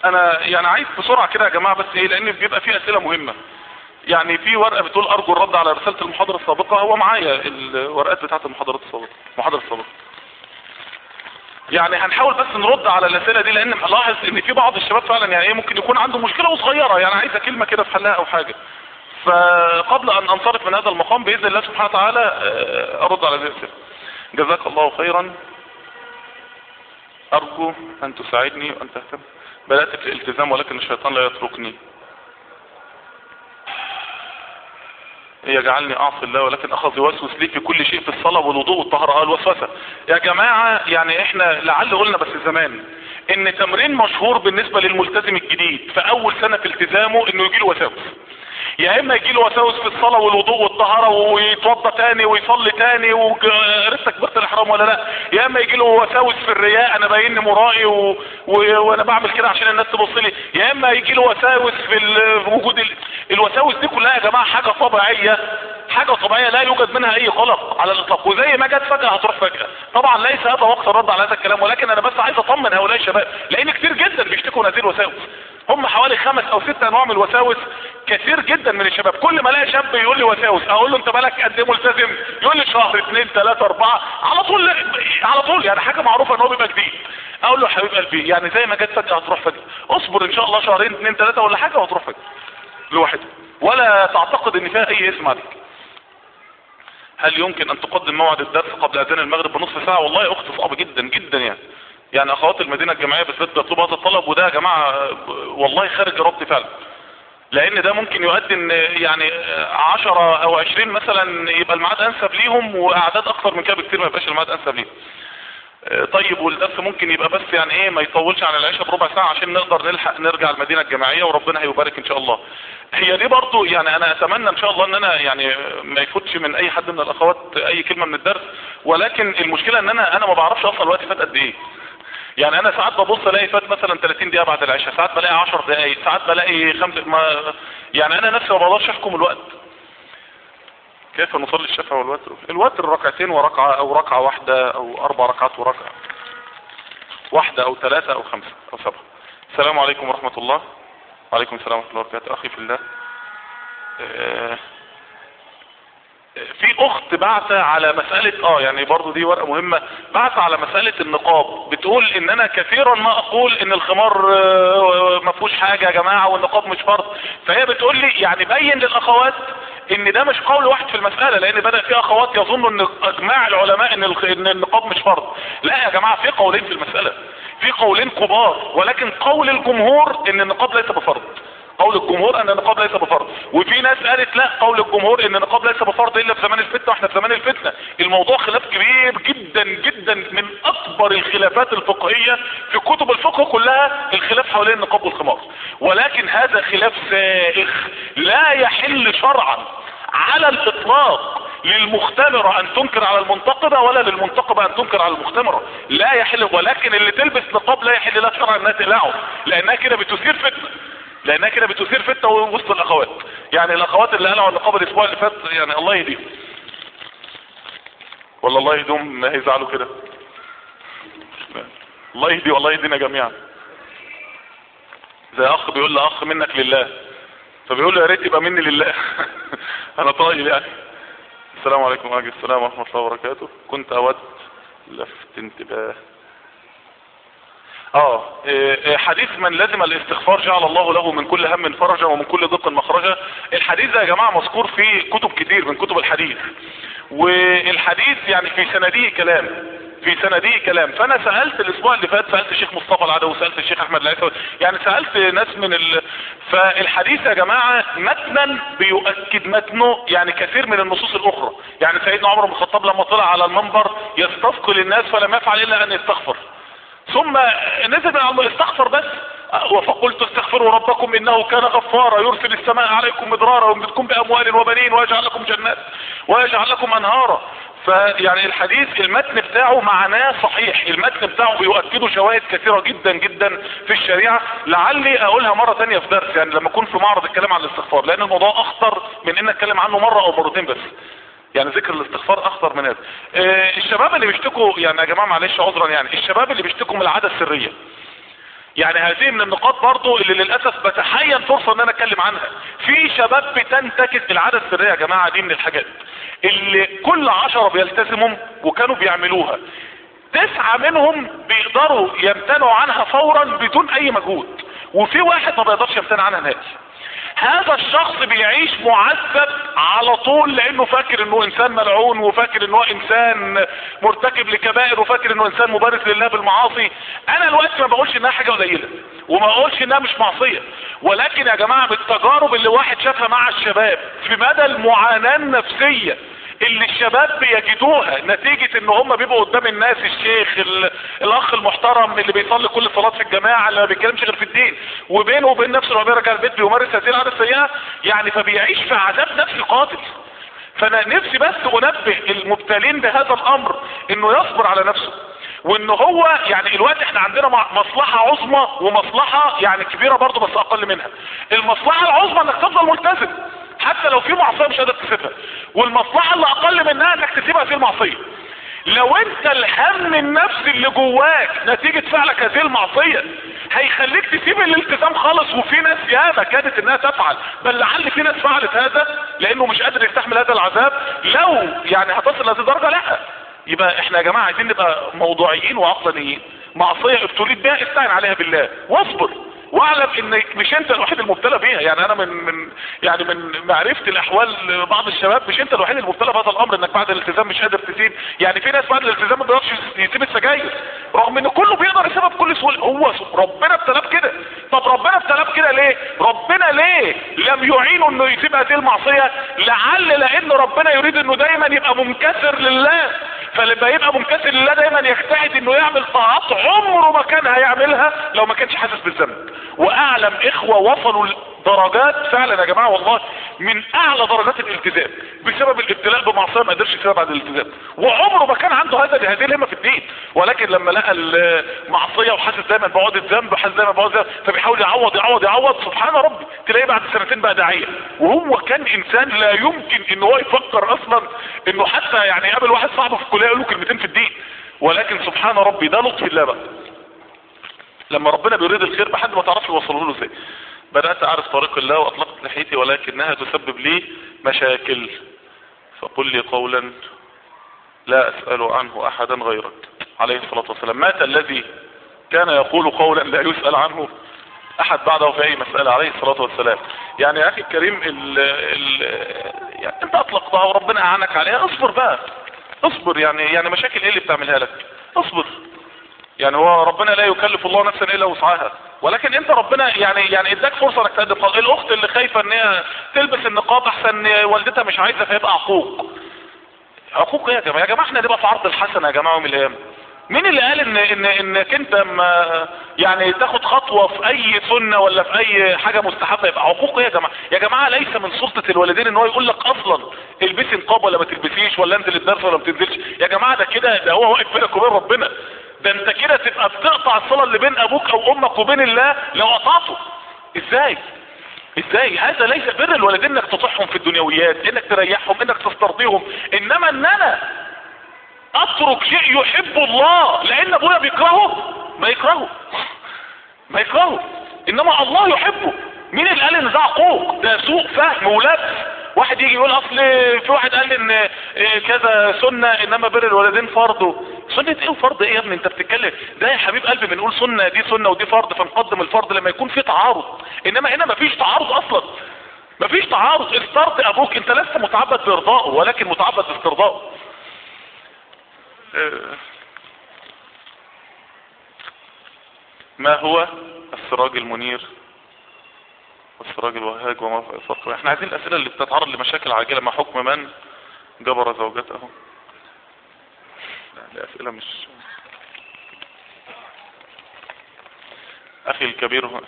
انا يعني عايز بسرعه كده يا جماعه بس ايه لان بيبقى في اسئله مهمه يعني في ورقه بتقول ارجو الرد على رساله المحاضره السابقه هو معايا الورقات بتاعه المحاضرات السابقه المحاضره السابقه يعني هنحاول بس نرد على الاسئله دي لان ملاحظ ان في بعض الشباب فعلا يعني ايه ممكن يكون عنده مشكله وصغيره يعني عايزه كلمه كده في حلها او حاجه فقبل ان انصرف من هذا المقام باذن الله سبحانه وتعالى آه، ارد على هذه الاسئله جزاك الله خيرا ارجو ان تساعدني وان تهتم بدات في الالتزام ولكن الشيطان لا يتركني يجعلني اعصي الله ولكن اخذ يوسوس لي في كل شيء في الصلاه والوضوء والطهاره اه الوسوسه يا جماعه يعني احنا لعل قلنا بس زمان ان تمرين مشهور بالنسبه للملتزم الجديد في اول سنه في التزامه انه يجي له وساوس يا اما يجي له وساوس في الصلاه والوضوء والطهاره ويتوضا تاني ويصلي تاني وعرفت تكبيره الاحرام ولا لا يا اما يجي له وساوس في الرياء انا باين مرائي و... و... وانا بعمل كده عشان الناس تبص لي يا اما يجي له وساوس في ال... في وجود ال... الوساوس دي كلها يا جماعه حاجه طبيعيه حاجه طبيعيه لا يوجد منها اي قلق على الاطلاق وزي ما جت فجاه هتروح فجاه طبعا ليس هذا وقت الرد على هذا الكلام ولكن انا بس عايز اطمن هؤلاء الشباب لان كتير جدا بيشتكوا من هذه الوساوس هم حوالي خمس او ست انواع من الوساوس كثير جدا من الشباب كل ما الاقي شاب يقول لي وساوس اقول له انت بالك قد ايه ملتزم يقول لي شهر اثنين ثلاثة اربعة على طول على طول يعني حاجة معروفة ان هو بيبقى جديد اقول له حبيب قلبي يعني زي ما جت فجأة هتروح فجأة اصبر ان شاء الله شهرين اثنين ثلاثة ولا حاجة وهتروح فجأة لوحده ولا تعتقد ان فيها اي اسم عليك هل يمكن ان تقدم موعد الدرس قبل اذان المغرب بنصف ساعة والله يا اخت صعب جدا جدا يعني يعني اخوات المدينة الجامعية بالذات بيطلبوا هذا الطلب وده يا جماعة والله خارج ارادتي فعلا لان ده ممكن يؤدي ان يعني عشرة او عشرين مثلا يبقى الميعاد انسب ليهم واعداد اكثر من كده بكتير ما يبقاش الميعاد انسب ليهم طيب والدرس ممكن يبقى بس يعني ايه ما يطولش عن العشاء بربع ساعة عشان نقدر نلحق نرجع المدينة الجامعية وربنا هيبارك ان شاء الله هي دي برضو يعني انا اتمنى ان شاء الله ان انا يعني ما يفوتش من اي حد من الاخوات اي كلمة من الدرس ولكن المشكلة ان انا انا ما بعرفش اصلا الوقت فات قد ايه يعني انا ساعات ببص الاقي فات مثلا 30 دقيقة بعد العشاء ساعات بلاقي 10 دقايق ساعات بلاقي خمسة ما يعني انا نفسي ما بقدرش احكم الوقت كيف نصلي الشفع والوتر الوتر ركعتين وركعة او ركعة واحدة او اربع ركعات وركعة واحدة او ثلاثة او خمسة او سبعة السلام عليكم ورحمة الله وعليكم السلام ورحمة الله وبركاته اخي في الله آه في اخت بعت على مسألة اه يعني برضو دي ورقة مهمة بعت على مسألة النقاب بتقول ان انا كثيرا ما اقول ان الخمار آه ما فيهوش حاجة يا جماعة والنقاب مش فرض فهي بتقول لي يعني بين للاخوات ان ده مش قول واحد في المسألة لان بدأ في اخوات يظنوا ان اجماع العلماء ان ان النقاب مش فرض لا يا جماعة في قولين في المسألة في قولين كبار ولكن قول الجمهور ان النقاب ليس بفرض قول الجمهور ان النقاب ليس بفرض وفي ناس قالت لا قول الجمهور ان النقاب ليس بفرض الا في زمان الفتنه واحنا في زمان الفتنه الموضوع خلاف كبير جدا جدا من اكبر الخلافات الفقهيه في كتب الفقه كلها الخلاف حوالين النقاب والخمار ولكن هذا خلاف سائغ لا يحل شرعا على الاطلاق للمختمرة ان تنكر على المنتقبة ولا للمنتقبة ان تنكر على المختمرة لا يحل ولكن اللي تلبس نقاب لا يحل لها شرعا انها تقلعه لانها كده بتثير فتنه لانها كده بتثير فتنه وسط الاخوات يعني الاخوات اللي قالوا النقاب الاسبوع اللي فات يعني الله يهديهم ولا الله يهديهم ما هيزعلوا كده الله يهدي والله يهدينا جميعا زي اخ بيقول لاخ منك لله فبيقول له يا ريت يبقى مني لله انا طايل يعني السلام عليكم ورحمه السلام ورحمه الله وبركاته كنت اود لفت انتباه اه حديث من لزم الاستغفار جعل الله له من كل هم فرجا ومن كل ضيق مخرجا الحديث ده يا جماعة مذكور في كتب كتير من كتب الحديث والحديث يعني في سنده كلام في سنده كلام فانا سألت الاسبوع اللي فات سألت الشيخ مصطفى العدوي وسألت الشيخ احمد العيسوي يعني سألت ناس من ال... فالحديث يا جماعة متنا بيؤكد متنه يعني كثير من النصوص الاخرى يعني سيدنا عمر بن الخطاب لما طلع على المنبر يستثقل الناس فلم يفعل الا ان يستغفر ثم نزل من الله استغفر بس وفقلت استغفروا ربكم انه كان غفارا يرسل السماء عليكم مدرارا ويمدكم باموال وبنين ويجعل لكم جنات ويجعل لكم انهارا فيعني الحديث المتن بتاعه معناه صحيح المتن بتاعه بيؤكده شواهد كثيرة جدا جدا في الشريعة لعلي اقولها مرة تانية في درس يعني لما اكون في معرض الكلام عن الاستغفار لان الموضوع اخطر من ان اتكلم عنه مرة او مرتين بس يعني ذكر الاستغفار اخطر من هذا آه الشباب اللي بيشتكوا يعني يا جماعة معلش عذرا يعني الشباب اللي بيشتكوا من العادة السرية يعني هذه من النقاط برضو اللي للأسف بتحين فرصة ان انا اتكلم عنها في شباب بتنتكس العادة السرية يا جماعة دي من الحاجات اللي كل عشرة بيلتزموا وكانوا بيعملوها تسعة منهم بيقدروا يمتنعوا عنها فورا بدون اي مجهود وفي واحد ما بيقدرش يمتنع عنها نهائي هذا الشخص بيعيش معذب على طول لانه فاكر انه انسان ملعون وفاكر انه انسان مرتكب لكبائر وفاكر انه انسان مبارز لله بالمعاصي انا الوقت ما بقولش انها حاجه قليله وما بقولش انها مش معصيه ولكن يا جماعه بالتجارب اللي واحد شافها مع الشباب في مدى المعاناه النفسيه اللي الشباب بيجدوها نتيجة ان هم بيبقوا قدام الناس الشيخ ال- الاخ المحترم اللي بيصلي كل صلاة في الجماعة اللي ما بيتكلمش غير في الدين وبينه وبين نفسه لما بيرجع البيت بيمارس هذه العادة السيئة يعني فبيعيش في عذاب نفسي قاتل فانا نفسي بس انبه المبتلين بهذا الامر انه يصبر على نفسه وان هو يعني الوقت احنا عندنا مع- مصلحة عظمى ومصلحة يعني كبيرة برضه بس اقل منها المصلحة العظمى انك تفضل ملتزم حتى لو في معصية مش قادر تسيبها والمصلحة اللي اقل منها انك تسيبها في المعصية لو انت الهم النفسي اللي جواك نتيجة فعلك هذه المعصية هيخليك تسيب الالتزام خالص وفي ناس ياما كانت انها تفعل بل لعل في ناس فعلت هذا لانه مش قادر يستحمل هذا العذاب لو يعني هتصل لهذه الدرجة لا يبقى احنا يا جماعة عايزين نبقى موضوعيين وعقلانيين معصية ابتليت بها استعن عليها بالله واصبر واعلم ان مش انت الوحيد المبتلى بيها يعني انا من من يعني من معرفتي الاحوال بعض الشباب مش انت الوحيد المبتلى بهذا الامر انك بعد الالتزام مش قادر تسيب يعني في ناس بعد الالتزام ما بيقدرش يسيب السجاير رغم ان كله بيقدر يسيبها بكل سهوله هو س- ربنا ابتلاه بكده طب ربنا ابتلاه بكده ليه ربنا ليه لم يعينه انه يسيب هذه المعصيه لعل لان ربنا يريد انه دايما يبقى منكسر لله فلما يبقى منكسر لله دايما يجتهد انه يعمل طاعات عمره ما كان هيعملها لو ما كانش حاسس بالذنب واعلم اخوة وصلوا درجات فعلا يا جماعة والله من اعلى درجات الالتزام بسبب الابتلاء بمعصية ما قدرش يسيبها بعد الالتزام وعمره ما كان عنده هذا هذه الهمة في الدين ولكن لما لقى المعصية وحاسس دايما بعقد الذنب وحاسس دايما بعقد الذنب فبيحاول يعوض يعوض يعوض سبحان ربي تلاقيه بعد سنتين بقى داعية وهو كان انسان لا يمكن ان هو يفكر اصلا انه حتى يعني يقابل واحد صاحبه في الكلية يقول له كلمتين في الدين ولكن سبحان ربي ده لطف الله بقى لما ربنا بيريد الخير بحد ما تعرفش يوصله له ازاي بدأت اعرف طريق الله واطلقت لحيتي ولكنها تسبب لي مشاكل فقل لي قولا لا اسأل عنه احدا غيرك عليه الصلاة والسلام مات الذي كان يقول قولا لا يسأل عنه احد بعده في اي مسألة عليه الصلاة والسلام يعني يا اخي الكريم ال ال يعني انت اطلقتها وربنا اعانك عليها اصبر بقى اصبر يعني يعني مشاكل ايه اللي بتعملها لك اصبر يعني هو ربنا لا يكلف الله نفسا الا وسعها ولكن انت ربنا يعني يعني اداك فرصه انك تقدم خالص الاخت اللي خايفه ان هي تلبس النقاب احسن والدتها مش عايزه فيبقى عقوق عقوق ايه يا جماعه يا جماعه احنا نبقى في عرض الحسنه يا جماعه يوم القيامه مين اللي قال ان ان انك انت ما يعني تاخد خطوه في اي سنه ولا في اي حاجه مستحبه يبقى عقوق ايه يا جماعه يا جماعه ليس من سلطه الوالدين ان هو يقول لك اصلا البسي نقاب ولا ما تلبسيش ولا انزل الدرس ولا ما تنزلش يا جماعه ده كده ده هو واقف بينك وبين ربنا ده انت كده تبقى بتقطع الصله اللي بين ابوك او امك وبين الله لو قطعته ازاي ازاي هذا ليس بر الوالدين انك تطيعهم في الدنيويات انك تريحهم انك تسترضيهم انما ان انا اترك شيء يحب الله لان ابويا بيكرهه ما يكرهه ما يكرهه انما الله يحبه مين اللي قال ان ده عقوق ده سوء فهم ولبس واحد يجي يقول اصل في واحد قال ان إيه كذا سنة انما بر الوالدين فرض سنة ايه وفرض ايه يا ابني انت بتتكلم ده يا حبيب قلبي بنقول سنة دي سنة ودي فرض فنقدم الفرض لما يكون في تعارض انما هنا مفيش تعارض اصلا مفيش تعارض استرضي ابوك انت لست متعبد بارضائه ولكن متعبد باسترضائه ما هو السراج المنير والسراج الوهاج وما الفقر احنا عايزين الاسئله اللي بتتعرض لمشاكل عاجله ما حكم من جبر زوجته لا دي اسئله مش اخي الكبير هو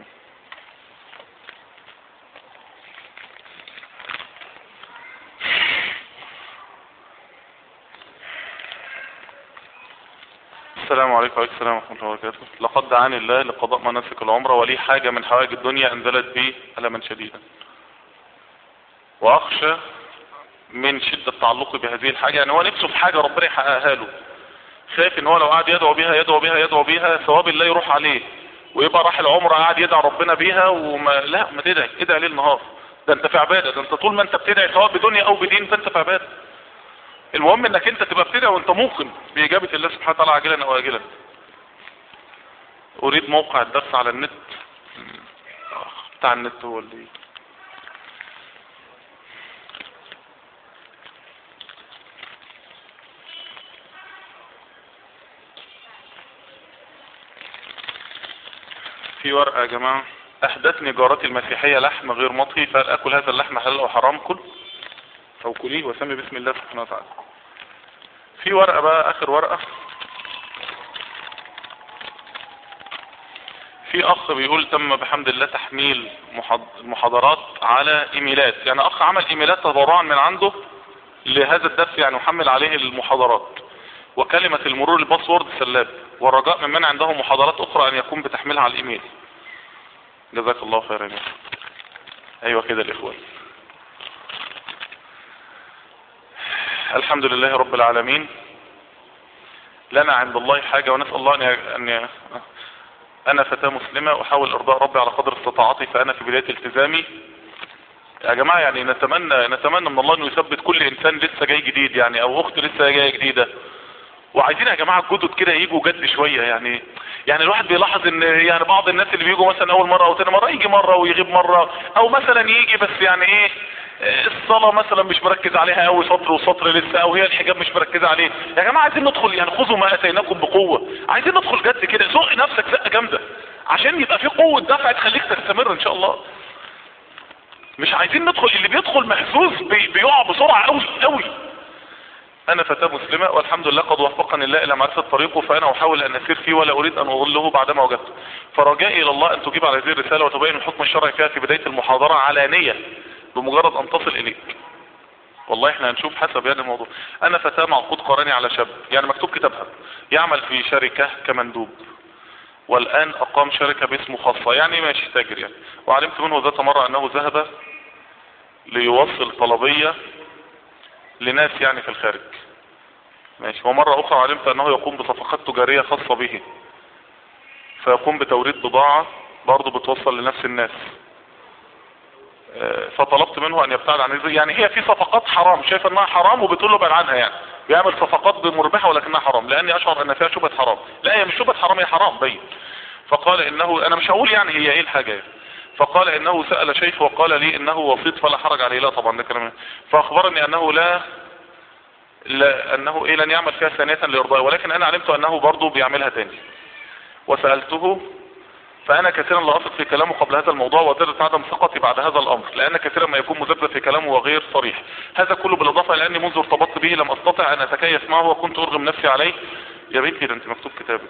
السلام عليكم وعليكم السلام ورحمة الله وبركاته لقد دعاني الله لقضاء مناسك العمرة ولي حاجة من حوائج الدنيا أنزلت بي ألما شديدا وأخشى من شدة تعلقي بهذه الحاجة يعني هو نفسه في حاجة ربنا يحققها له خايف ان هو لو قعد يدعو بها يدعو بها يدعو بها ثواب الله يروح عليه ويبقى راح العمره قاعد يدعي ربنا بيها وما لا ما تدعي ادعي ليل نهار ده انت في عباده ده انت طول ما انت بتدعي سواء بدنيا او بدين فانت في عباده المهم انك انت تبقى بتدعي وانت موقن باجابه الله سبحانه وتعالى عاجلا او اجلا اريد موقع الدرس على النت بتاع النت هو اللي في ورقة يا جماعة احدثني جارتي المسيحية لحم غير مطهي فهل اكل هذا اللحم حلال او حرام كل او كليه وسمي بسم الله سبحانه وتعالى في ورقة بقى اخر ورقة في اخ بيقول تم بحمد الله تحميل محاض- المحاضرات على ايميلات يعني اخ عمل ايميلات تبرعا من عنده لهذا الدرس يعني وحمل عليه المحاضرات وكلمة المرور الباسورد سلاب والرجاء من من عنده محاضرات اخرى ان يكون بتحميلها على الايميل جزاك الله خيرا يا أخي. ايوه كده الاخوان الحمد لله رب العالمين لنا عند الله حاجة ونسأل الله ان ي- ان ي- انا فتاة مسلمة احاول ارضاء ربي على قدر استطاعتي فانا في بداية التزامي يا جماعة يعني نتمنى نتمنى من الله انه يثبت كل انسان لسه جاي جديد يعني او اخت لسه جاية جديدة وعايزين يا جماعة الجدد كده يجوا جد شوية يعني يعني الواحد بيلاحظ ان يعني بعض الناس اللي بيجوا مثلا اول مرة او تاني مرة يجي مرة ويغيب مرة او مثلا يجي بس يعني ايه آه، الصلاة مثلا مش مركز عليها قوي سطر وسطر لسه او هي الحجاب مش مركزة عليه يا جماعة عايزين ندخل يعني خذوا ما اتيناكم بقوة عايزين ندخل جد كده زق نفسك زقة جامدة عشان يبقى في قوة دفع تخليك تستمر ان شاء الله مش عايزين ندخل اللي بيدخل مهزوز بي- بيقع بسرعة قوي قوي انا فتاة مسلمة والحمد لله قد وفقني الله الى معرفة طريقه فانا احاول ان اسير فيه ولا اريد ان اضله بعدما وجدته فرجائي الى الله ان تجيب على هذه الرسالة وتبين الحكم الشرعي فيها في بداية المحاضرة علانية بمجرد ان تصل اليك والله احنا هنشوف حسب يعني الموضوع انا فتاة معقود قراني على شاب يعني مكتوب كتابها يعمل في شركة كمندوب والان اقام شركة باسمه خاصة يعني ماشي تاجر يعني وعلمت منه ذات مرة انه ذهب ليوصل طلبية لناس يعني في الخارج ماشي ومرة اخرى علمت انه يقوم بصفقات تجارية خاصة به فيقوم بتوريد بضاعة برضه بتوصل لنفس الناس آه، فطلبت منه ان يبتعد عن هذه يعني هي في صفقات حرام شايف انها حرام وبتقول له ابعد عنها يعني بيعمل صفقات مربحة ولكنها حرام لاني اشعر ان فيها شبهة حرام لا هي مش شبهة حرام هي حرام بين فقال انه انا مش هقول يعني هي ايه الحاجة يعني. فقال انه سأل شيخ وقال لي انه وسيط فلا حرج عليه لا طبعا ده كلام فاخبرني انه لا لا انه ايه لن يعمل فيها ثانية لارضائه ولكن انا علمت انه برضه بيعملها تاني وسألته فانا كثيرا لا اثق في كلامه قبل هذا الموضوع وزادت عدم ثقتي بعد هذا الامر لان كثيرا ما يكون مذبذب في كلامه وغير صريح هذا كله بالاضافه لاني منذ ارتبطت به لم استطع ان اتكيف معه وكنت ارغم نفسي عليه يا بنتي ده انت مكتوب كتابك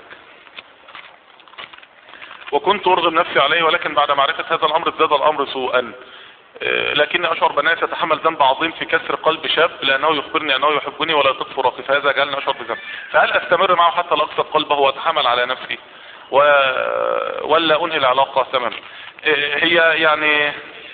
وكنت ارغم نفسي عليه ولكن بعد معرفة هذا الامر ازداد الامر سوءا آه، لكني اشعر بانني ساتحمل ذنب عظيم في كسر قلب شاب لانه يخبرني انه يحبني ولا يطيق فراقي فهذا جعلني اشعر بذنب فهل استمر معه حتى لا اكسر قلبه واتحمل على نفسي و... ولا انهي العلاقة تماما آه، هي يعني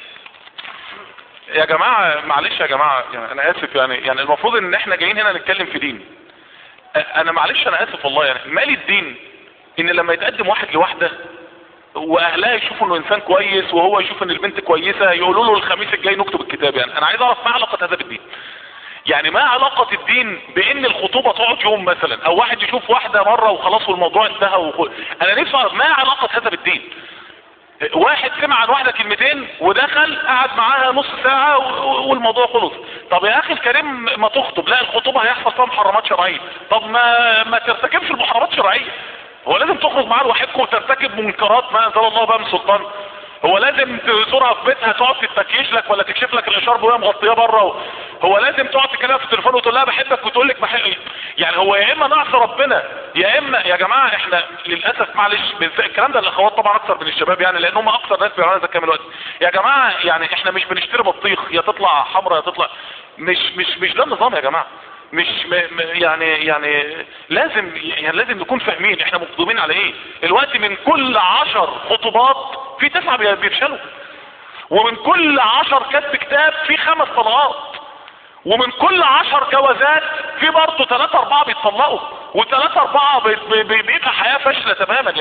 يا جماعة معلش يا جماعة يعني انا اسف يعني يعني المفروض ان احنا جايين هنا نتكلم في دين آه، انا معلش انا اسف والله يعني مالي الدين ان لما يتقدم واحد لواحدة واهلها يشوفوا انه انسان كويس وهو يشوف ان البنت كويسة يقولوا له الخميس الجاي نكتب الكتاب يعني انا عايز اعرف ما علاقة هذا بالدين يعني ما علاقة الدين بان الخطوبة تقعد يوم مثلا او واحد يشوف واحدة مرة وخلاص والموضوع انتهى وخ... انا نفسي اعرف ما علاقة هذا بالدين واحد سمع عن واحدة كلمتين ودخل قعد معاها نص ساعة و- والموضوع خلص طب يا اخي الكريم ما تخطب لا الخطوبة هيحصل فيها محرمات شرعية طب ما ما ترتكبش المحرمات الشرعية هو لازم تخرج معاه لوحدكم وترتكب منكرات ما انزل الله بها من سلطان هو لازم تزورها في بيتها تقعد تتكيش لك ولا تكشف لك الاشارب وهي مغطيه بره هو لازم تقعد تكلمها في التليفون وتقول لها بحبك وتقول لك بحب يعني هو يا اما نعصي ربنا يا اما يا جماعه احنا للاسف معلش بالذات الكلام ده الاخوات طبعا اكثر من الشباب يعني لان هم اكثر ناس بيعملوا هذا الكلام دلوقتي يا جماعه يعني احنا مش بنشتري بطيخ يا تطلع حمراء يا تطلع مش مش مش ده النظام يا جماعه مش م م يعني يعني لازم يعني لازم نكون فاهمين احنا مقدومين على ايه الوقت من كل عشر خطوبات في تسعة بي- بيفشلوا ومن كل عشر كتب كتاب في خمس طلقات ومن كل عشر جوازات في برضه ثلاثة أربعة بيتطلقوا وثلاثة أربعة بي- بي- بي- بيبقى حياة فاشلة تماما يعني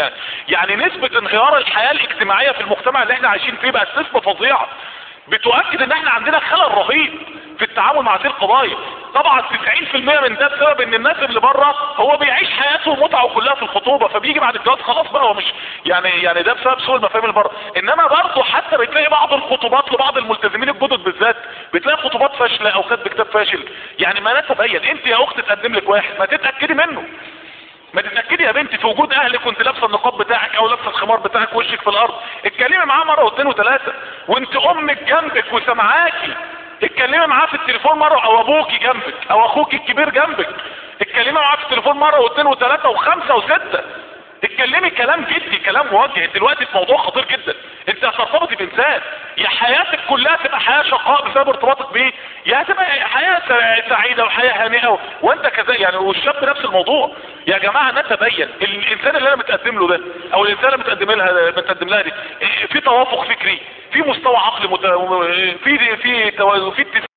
يعني نسبة انهيار الحياة الاجتماعية في المجتمع اللي احنا عايشين فيه بقت نسبة فظيعة بتؤكد ان احنا عندنا خلل رهيب في التعامل مع هذه القضايا طبعا 90% من ده بسبب ان الناس اللي بره هو بيعيش حياته ومتعه كلها في الخطوبه فبيجي بعد الجواز خلاص بقى هو مش يعني يعني ده بسبب سوء المفاهيم اللي بره انما برضه حتى بتلاقي بعض الخطوبات لبعض الملتزمين الجدد بالذات بتلاقي خطوبات فاشله او كاتب كتاب فاشل يعني ما لا تبين انت يا اخت تقدم لك واحد ما تتاكدي منه ما تتاكدي يا بنتي في وجود اهلك وانت لابسه النقاب بتاعك او لابسه الخمار بتاعك وشك في الارض اتكلمي معاه مره واثنين وثلاثه وانت امك جنبك وسامعاكي اتكلمي معاه في التليفون مره او ابوكي جنبك او اخوك الكبير جنبك اتكلمي معاه في التليفون مره واثنين وثلاثه وخمسه وسته اتكلمي كلام جدي كلام موجه دلوقتي في موضوع خطير جدا انت هترتبطي بانسان يا حياتك كلها تبقى حياه شقاء بسبب ارتباطك بيه يا هتبقى حياه سع- سعيده وحياه هانئه وانت كذا يعني والشاب نفس الموضوع يا جماعه نتبين الانسان اللي انا متقدم له ده او الانسان اللي متقدم لها متقدم لها دي اه، في توافق فكري في مستوى عقلي مت... في في في, في اتفاق